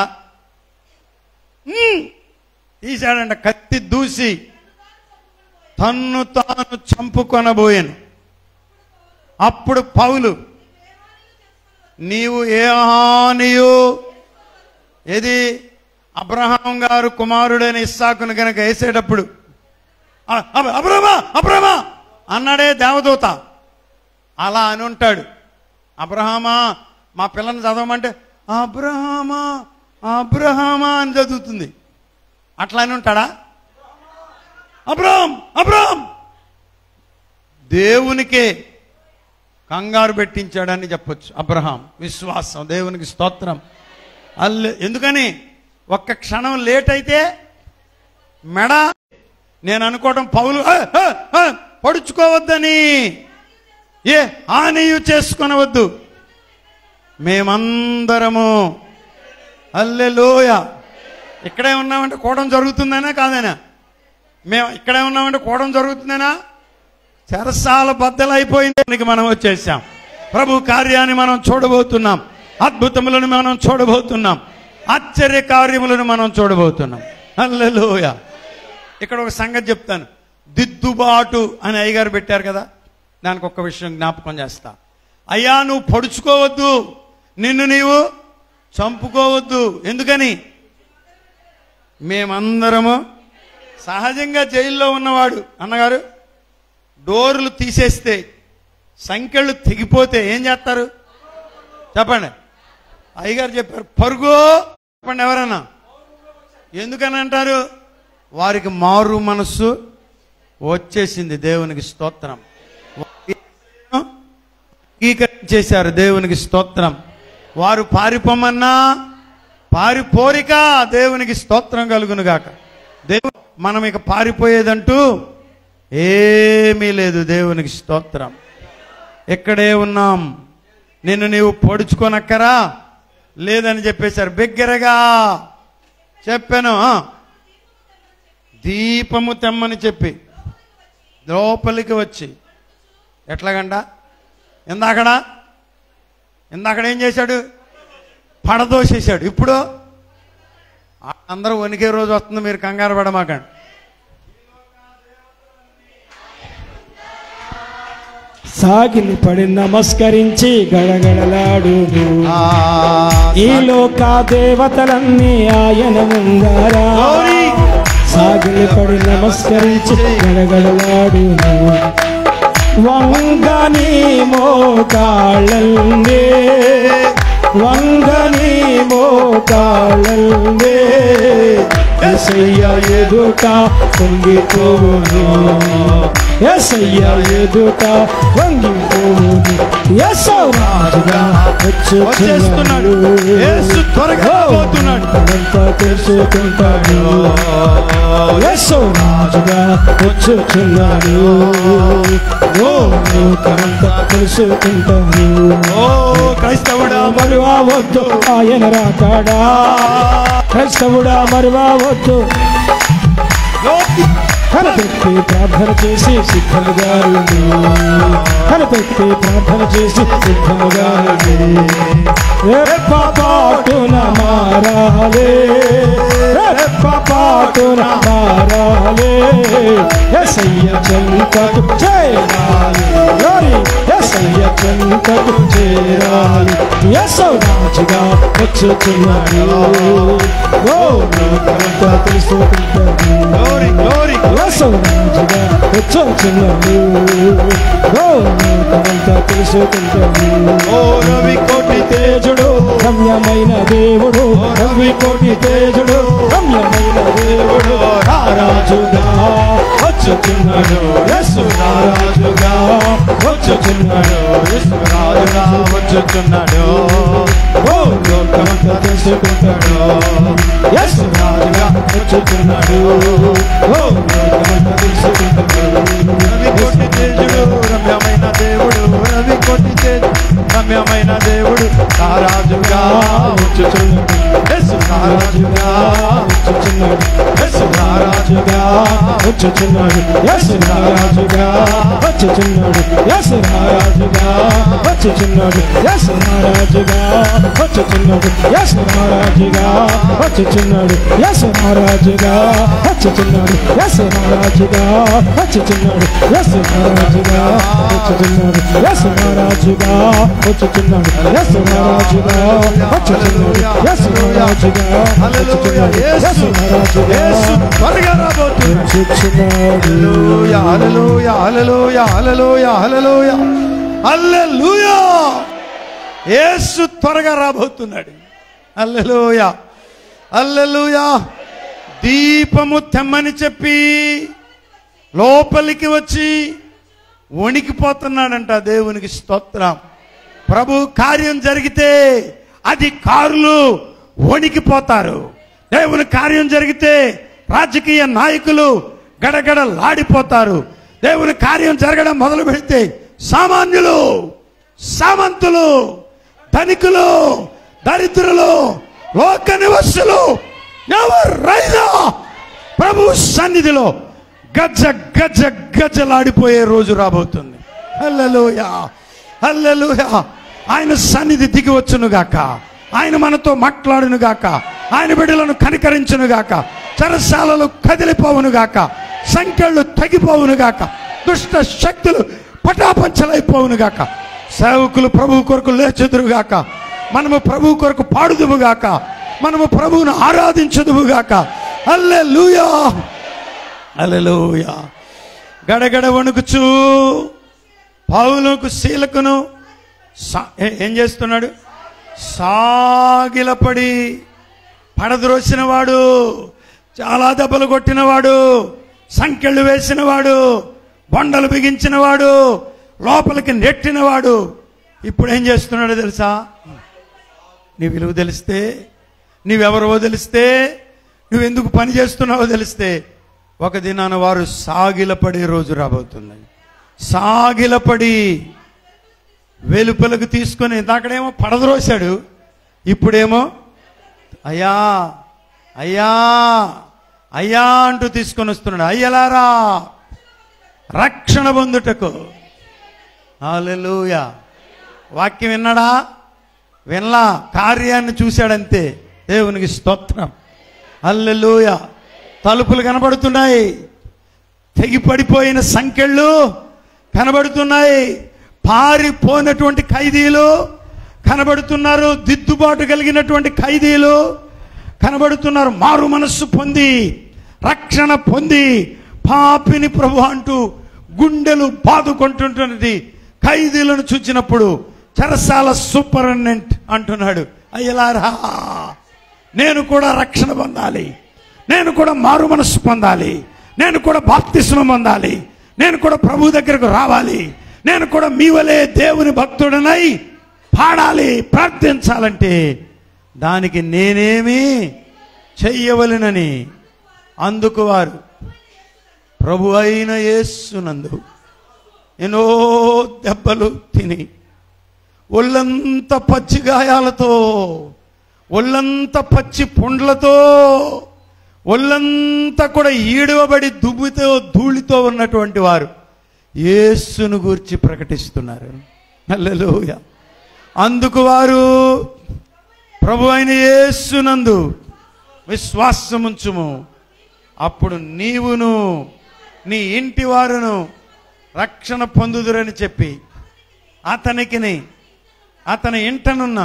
తీశాడంట కత్తి దూసి తన్ను తాను చంపుకొనబోయాను అప్పుడు పౌలు నీవు ఏ హానియు ఏది అబ్రహాం గారు కుమారుడైన ఇస్సాకును గనక వేసేటప్పుడు "అ- అబ- అబ్రహమా అబ్రహమా అన్నాడే దేవదూత అలా అని ఉంటాడు అబ్రహామా మా పిల్లని చదవమంటే అబ్రహామా అబ్రహామా అని చదువుతుంది అట్లా అని ఉంటాడా అబ్రహం అబ్రహం దేవునికే కంగారు పెట్టించాడని చెప్పొచ్చు అబ్రహాం విశ్వాసం దేవునికి స్తోత్రం అల్లే ఎందుకని ఒక్క క్షణం లేట్ అయితే మెడ నేను అనుకోవడం పౌలు "ఆ, ఆ, ఆ, పడుచుకోవద్దని ఏ హానియు చేసుకొనవద్దు మేమందరము అల్లెలోయ ఇక్కడే ఉన్నామంటే కోవడం జరుగుతుందనా కాదనా మేము ఇక్కడే ఉన్నామంటే కోవడం జరుగుతుందనా చెరసాల బద్దలైపోయింది మనం వచ్చేసాం ప్రభు కార్యాన్ని మనం చూడబోతున్నాం అద్భుతములను మనం చూడబోతున్నాం ఆశ్చర్య కార్యములను మనం చూడబోతున్నాం హల్లెలూయా ఇక్కడ ఒక సంగతి చెప్తాను దిద్దుబాటు అని అయ్యగారు పెట్టారు కదా దానికి ఒక విషయం జ్ఞాపకం చేస్తా అయ్యా నువ్వు పొడుచుకోవద్దు నిన్ను నీవు చంపుకోవద్దు ఎందుకని మేమందరము సహజంగా జైల్లో ఉన్నవాడు అన్నగారు డోర్లు తీసేస్తే సంఖ్యలు తెగిపోతే ఏం చేస్తారు చెప్పండి అయ్యగారు చెప్పారు పరుగు చెప్పండి ఎవరన్నా ఎందుకని అంటారు వారికి మారు మనస్సు వచ్చేసింది దేవునికి స్తోత్రం అంగీకరించేశారు దేవునికి స్తోత్రం వారు పారిపోమన్నా పారిపోరిక దేవునికి స్తోత్రం కలుగును గాక దేవు మనం ఇక పారిపోయేదంటూ ఏమీ లేదు దేవునికి స్తోత్రం ఇక్కడే ఉన్నాం నిన్ను నీవు పొడుచుకోనక్కరా లేదని చెప్పేశారు బిగ్గరగా చెప్పాను ఆ. దీపము తెమ్మని చెప్పి లోపలికి వచ్చి ఎట్లాగంట ఇందాకడ ఇందాకడ ఏం చేశాడు పడదోసేశాడు ఇప్పుడు అందరూ వణికే రోజు వస్తుంది మీరు కంగారు పడమాకండి సాగిలి పడి నమస్కరించి గడగడలాడు ఈ లోక దేవతలన్నీ ఆయన ముందారా గౌరీ! సాగిలి పడి నమస్కరించి గడగడలాడు వంగని మోకాళ్ళందే వంగని మోకాళ్ళందే ఎసయ్య ఎదుట పొంగిపోవును ఎసయ్య ఎదుట పొంగిపోవును ఎసరాజుగా వచ్చేస్తున్నాడు యేసు త్వరగా పోతున్నాడు అంతా తెలుసుకుంటాడు యేసు రాజుగా వచ్చుచున్నాడు ఓ లోకమంతా తెలుసుకుంటాడు ఓ క్రైస్తవుడా మరువా వద్దు ఆయన రాకాడా క్రైస్తవుడా మరువా వద్దు కనపెట్టి ప్రార్థన చేసి సిద్ధముగా ఉండి కనపెట్టి ప్రార్థన చేసి సిద్ధముగా ఉండి రెప్పపాటున మారాలే రెప్పపాటున మారాలే ఎసయ్య చెంతకు చేరాలి glory. ఎసయ్య చెంతకు చేరాలి ఎసో రాజుగా వచ్చుచున్నాడు ఓ లోకమంతా తెలుసుకుంటాడు గ్లోరీ గ్లోరీ యేసు రాజుగా వచ్చుచున్నాడు ఓ లోకమంతా తెలుసుకుంటాడు ఓ రవి కోటి తేజుడు రమ్యమైన దేవుడు రవి కోటి తేజుడు రమ్యమైన దేవుడు రారాజుగా వచ్చుచున్నాడు యస్సు రారాజుగా వచ్చుచున్నాడు యస్సు రాజుగా వచ్చుచున్నాడు ఓ లోకమంతా తెలుసుకుంటాడు యస్సు రాజుగా వచ్చుచున్నాడు ఓ లోకమంతా తెలుసుకుంటాడు రవి కోటి తేజుడు రమ్యమైన దేవుడు రవి కోటి తేజుడు రమ్యమైన దేవుడు తారాజుగా వచ్చుచున్నాడు యేసు తారాజుగా వచ్చుచున్నాడు యస్సు రారాజుగా వచ్చుచున్నాడు యస్సు రారాజుగా వచ్చుచున్నాడు యస్సు రారాజుగా వచ్చుచున్నాడు యస్సు రారాజుగా వచ్చుచున్నాడు యస్సు రారాజుగా వచ్చుచున్నాడు యస్సు రారాజుగా వచ్చుచున్నాడు యస్సు రారాజుగా వచ్చుచున్నాడు యస్సు రారాజుగా వచ్చుచున్నాడు యస్సు రారాజుగా వచ్చుచున్నాడు యస్సు రారాజుగా వచ్చుచున్నాడు యస్సు రారాజుగా వచ్చుచున్నాడు యస్సు రారాజుగా యేసు త్వరగా రాబోతున్నాడు వచ్చుచున్నాడు హల్లెలూయా హల్లెలూయా హల్లెలూయా హల్లెలూయా హల్లెలూయా యేసు త్వరగా రాబోతున్నాడు హల్లెలూయా హల్లెలూయా దీపము తెమ్మని చెప్పి లోపలికి వచ్చి వణికిపోతున్నాడంట దేవునికి స్తోత్రం ప్రభు కార్యం జరిగితే అధికారులు వణికిపోతారు దేవుని కార్యం జరిగితే రాజకీయ నాయకులు గడగడలాడిపోతారు దేవుని కార్యం జరగడం మొదలు పెడితే సామాన్యులు సామంతులు ధనికులు దరిద్రులు లోక నివసులు ఎవరైనా ప్రభు సన్నిధిలో గజ్జ గజ్జ గజ్జలాడిపోయే రోజు రాబోతుంది హల్లెలూయా హల్లెలూయా ఆయన సన్నిధి దిగి వచ్చును గాక ఆయన మనతో మాట్లాడును గాక ఆయన బిడ్డలను కనికరించును గాక చెరసాలలు కదిలిపోవును గాక సంఖ్యలు తగ్గిపోవును గాక దుష్ట శక్తులు పటాపంచలైపోవును గాక సేవకులు ప్రభు కొరకు లేచెదురు గాక మనము ప్రభు కొరకు పాడుదుము గాక మనము ప్రభువును ఆరాధించదుము గాక హల్లెలూయా హల్లెలూయా గడగడ వణుకుచు పౌలకు శీలకును సా- ఏ- ఏం చేస్తున్నాడు సాగిలపడి పడద్రోసినవాడు చాలా దెబ్బలు కొట్టినవాడు సంకెళ్ళు వేసినవాడు బొండలు బిగించినవాడు లోపలికి నెట్టినవాడు ఇప్పుడు ఏం చేస్తున్నాడో తెలుసా నీ విలువ తెలిస్తే నీవెవరో తెలిస్తే నువ్వెందుకు పని చేస్తున్నావో తెలిస్తే ఒక దినాన వారు సాగిలపడే రోజు రాబోతుంది సాగిలపడి వెలుపలకు తీసుకొని దాకడేమో పడద్రోశాడు ఇప్పుడేమో అయ్యా అయ్యా అయ్యా అంటూ తీసుకొని వస్తున్నాడు అయ్యలారా రక్షణ పొందుటకు హల్లెలూయా వాక్యం విన్నాడా వినలా కార్యాన్ని చూశాడంతే దేవునికి స్తోత్రం హల్లెలూయా తలుపులు కనబడుతున్నాయి తెగి పడిపోయిన సంఖ్యలు కనబడుతున్నాయి పారిపోయినటువంటి ఖైదీలు కనబడుతున్నారు దిద్దుబాటు కలిగినటువంటి ఖైదీలు కనబడుతున్నారు మారు మనస్సు పొంది రక్షణ పొంది పాపిని ప్రభు అంటూ గుండెలు బాదుకుంటుంటున్నది ఖైదీలను చూచినప్పుడు చెరసాల సూపరింటెండెంట్ అంటున్నాడు అయ్యలారా నేను కూడా రక్షణ పొందాలి నేను కూడా మారు మనస్సు పొందాలి నేను కూడా బాప్తిస్మం పొందాలి నేను కూడా ప్రభు దగ్గరకు రావాలి నేను కూడా మీ వలే దేవుని భక్తుడనై పాడాలి ప్రార్థించాలంటే దానికి నేనేమి చెయ్యవలెనని అందుకు వారు ప్రభు అయిన యేస్సునందు ఎన్నో దెబ్బలు తిని ఒళ్ళంత పచ్చి గాయాలతో ఒళ్ళంత పచ్చి పుండ్లతో ఒళ్ళంతా కూడా ఈడవబడి దుబ్బుతో ధూళితో ఉన్నటువంటి వారు యేసును గూర్చి ప్రకటిస్తున్నారు హల్లెలూయ అందుకు వారు ప్రభు అయిన యేసునందు విశ్వాసముంచుము అప్పుడు నీవును నీ ఇంటి వారును రక్షణ పొందుదురని చెప్పి అతనికిని అతని ఇంటనున్న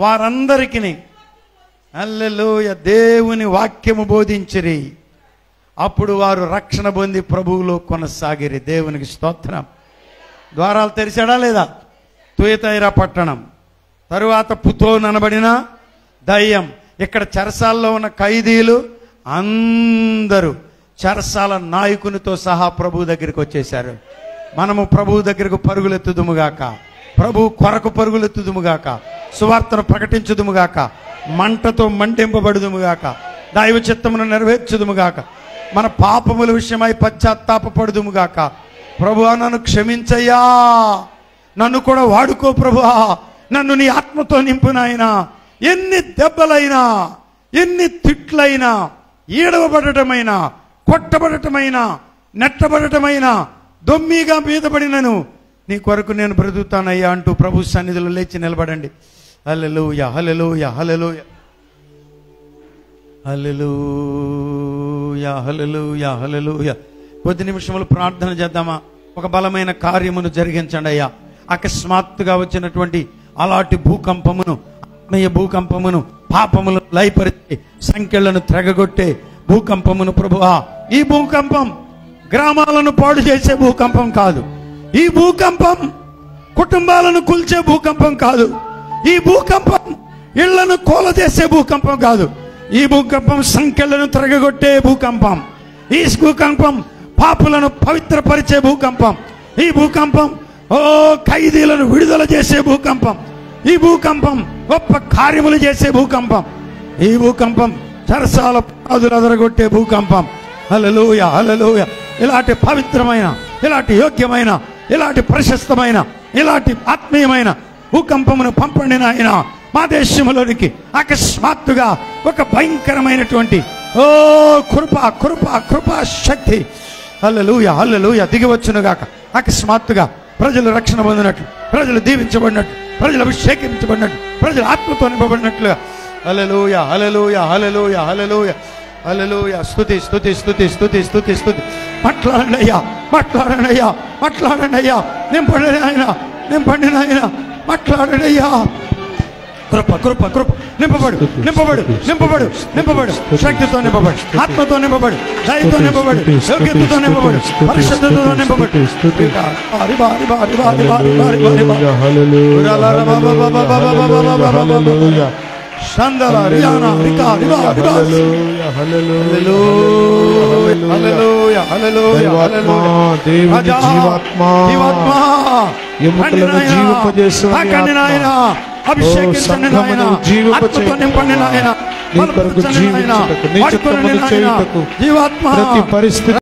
వారందరికిని అల్లెలోయ దేవుని వాక్యము బోధించిరి అప్పుడు వారు రక్షణ పొంది ప్రభువులో కొనసాగిరి దేవునికి స్తోత్రం ద్వారాలు తెరిచాడా లేదా తుయతైరా పట్టణం తరువాత పుతో ననబడిన దయ్యం ఇక్కడ చెరసాల్లో ఉన్న ఖైదీలు అందరూ చెరసాల నాయకునితో సహా ప్రభు దగ్గరికి వచ్చేశారు మనము ప్రభు దగ్గరకు పరుగులెత్తుదుముగాక ప్రభు కొరకు పరుగులెత్తుదుముగాక సువార్తను ప్రకటించుదుముగాక మంటతో మంటింపబడుదుముగాక దైవ చిత్తమును నెరవేర్చుదుముగాక మన పాపముల విషయమై పశ్చాత్తాపడుదుముగాక ప్రభువా నన్ను క్షమించయ్యా నన్ను కూడా వాడుకో ప్రభువా నన్ను నీ ఆత్మతో నింపు నాయనా ఎన్ని దెబ్బలైనా ఎన్ని తిట్లైనా ఈడవబడటమైనా కొట్టబడటమైనా నెట్టబడటమైనా దొమ్మిగా మీదపడినను నీ కొరకు నేను బ్రతుకుతానయ్యా అంటూ ప్రభు సన్నిధిలో లేచి నిలబడండి హల్లెలూయ హల్లెలూయ హల్లెలూయ హల్లెలూయ హల్లెలూయ హల్లెలూయ కొద్ది నిమిషములు ప్రార్థన చేద్దామా ఒక బలమైన కార్యమును జరిగించండి అయ్యా అకస్మాత్తుగా వచ్చినటువంటి అలాంటి భూకంపమును ఆత్మీయ భూకంపమును పాపములు లయపరిచి సంఖ్యలను త్రెగగొట్టే భూకంపమును ప్రభువా ఈ భూకంపం గ్రామాలను పాడు చేసే భూకంపం కాదు ఈ భూకంపం కుటుంబాలను కూల్చే భూకంపం కాదు ఈ భూకంపం ఇళ్లను కూలదేసే భూకంపం కాదు ఈ భూకంపం సంఖ్యలను తిరగగొట్టే భూకంపం ఈ భూకంపం పాపులను పవిత్రపరిచే భూకంపం ఈ భూకంపం ఓ ఖైదీలను విడుదల చేసే భూకంపం ఈ భూకంపం గొప్ప కార్యములు చేసే భూకంపం ఈ భూకంపం చరసాల పాదులు అదరగొట్టే భూకంపం హలలోయ హలలోయ ఇలాంటి పవిత్రమైన ఇలాంటి యోగ్యమైన ఇలాంటి ప్రశస్తమైన ఇలాంటి ఆత్మీయమైన భూకంపమును పంపండి నాయన మా దేశంలోనికి అకస్మాత్తుగా ఒక భయంకరమైనటువంటి ఓ కృప కృప కృప శక్తి హల్లెలూయ హల్లెలూయ దిగివచ్చునుగాక అకస్మాత్తుగా ప్రజలు రక్షణ పొందినట్లు ప్రజలు దీవించబడినట్లు ప్రజలు అభిషేకించబడినట్లు ప్రజలు ఆత్మతో నింపబడినట్లుగా హల్లెలూయ హల్లెలూయ హల్లెలూయ హల్లెలూయ హల్లెలూయ స్తుతి స్తుతి స్తుతి స్తుతి స్తుతి స్తుతి మాట్లాడండి అయ్యా మాట్లాడండి అయ్యా మాట్లాడండి అయ్యా నింపండి ఆయన నింపండి ఆయన మాట్లాడండి అయ్యా కృప కృప కృప నింపబడు నింపబడు నింపబడు నింపబడు శక్తితో నింపబడు ఆత్మతో నింపబడు దయతో నింపబడు యోగ్యతతో నింపబడు పరిశుద్ధతతో నింపబడు బారి బారి బారి బారి బారి బారి బారి బారి సందల రియానా రికా రిబా రిబా హల్లెలూయ హల్లెలూయ హల్లెలూయ దేవుని రాజా, జీవాత్మ, జీవాత్మ ఎముకలను తండ్రి నాయనా, జీవింపజేసిన నీ తాకండి ఆత్మ. నాయన అభిషేకించండి ఓ నాయన సంఘమును జీవింపచేయుటకు ఆత్మతో నింపండి నాయన నీ కొరకు బలపరచండి నాయన జీవించుటకు, నీ వాడుకోనండి చిత్తమును నాయన చేయుటకు, జీవాత్మ ప్రతి పరిస్థితి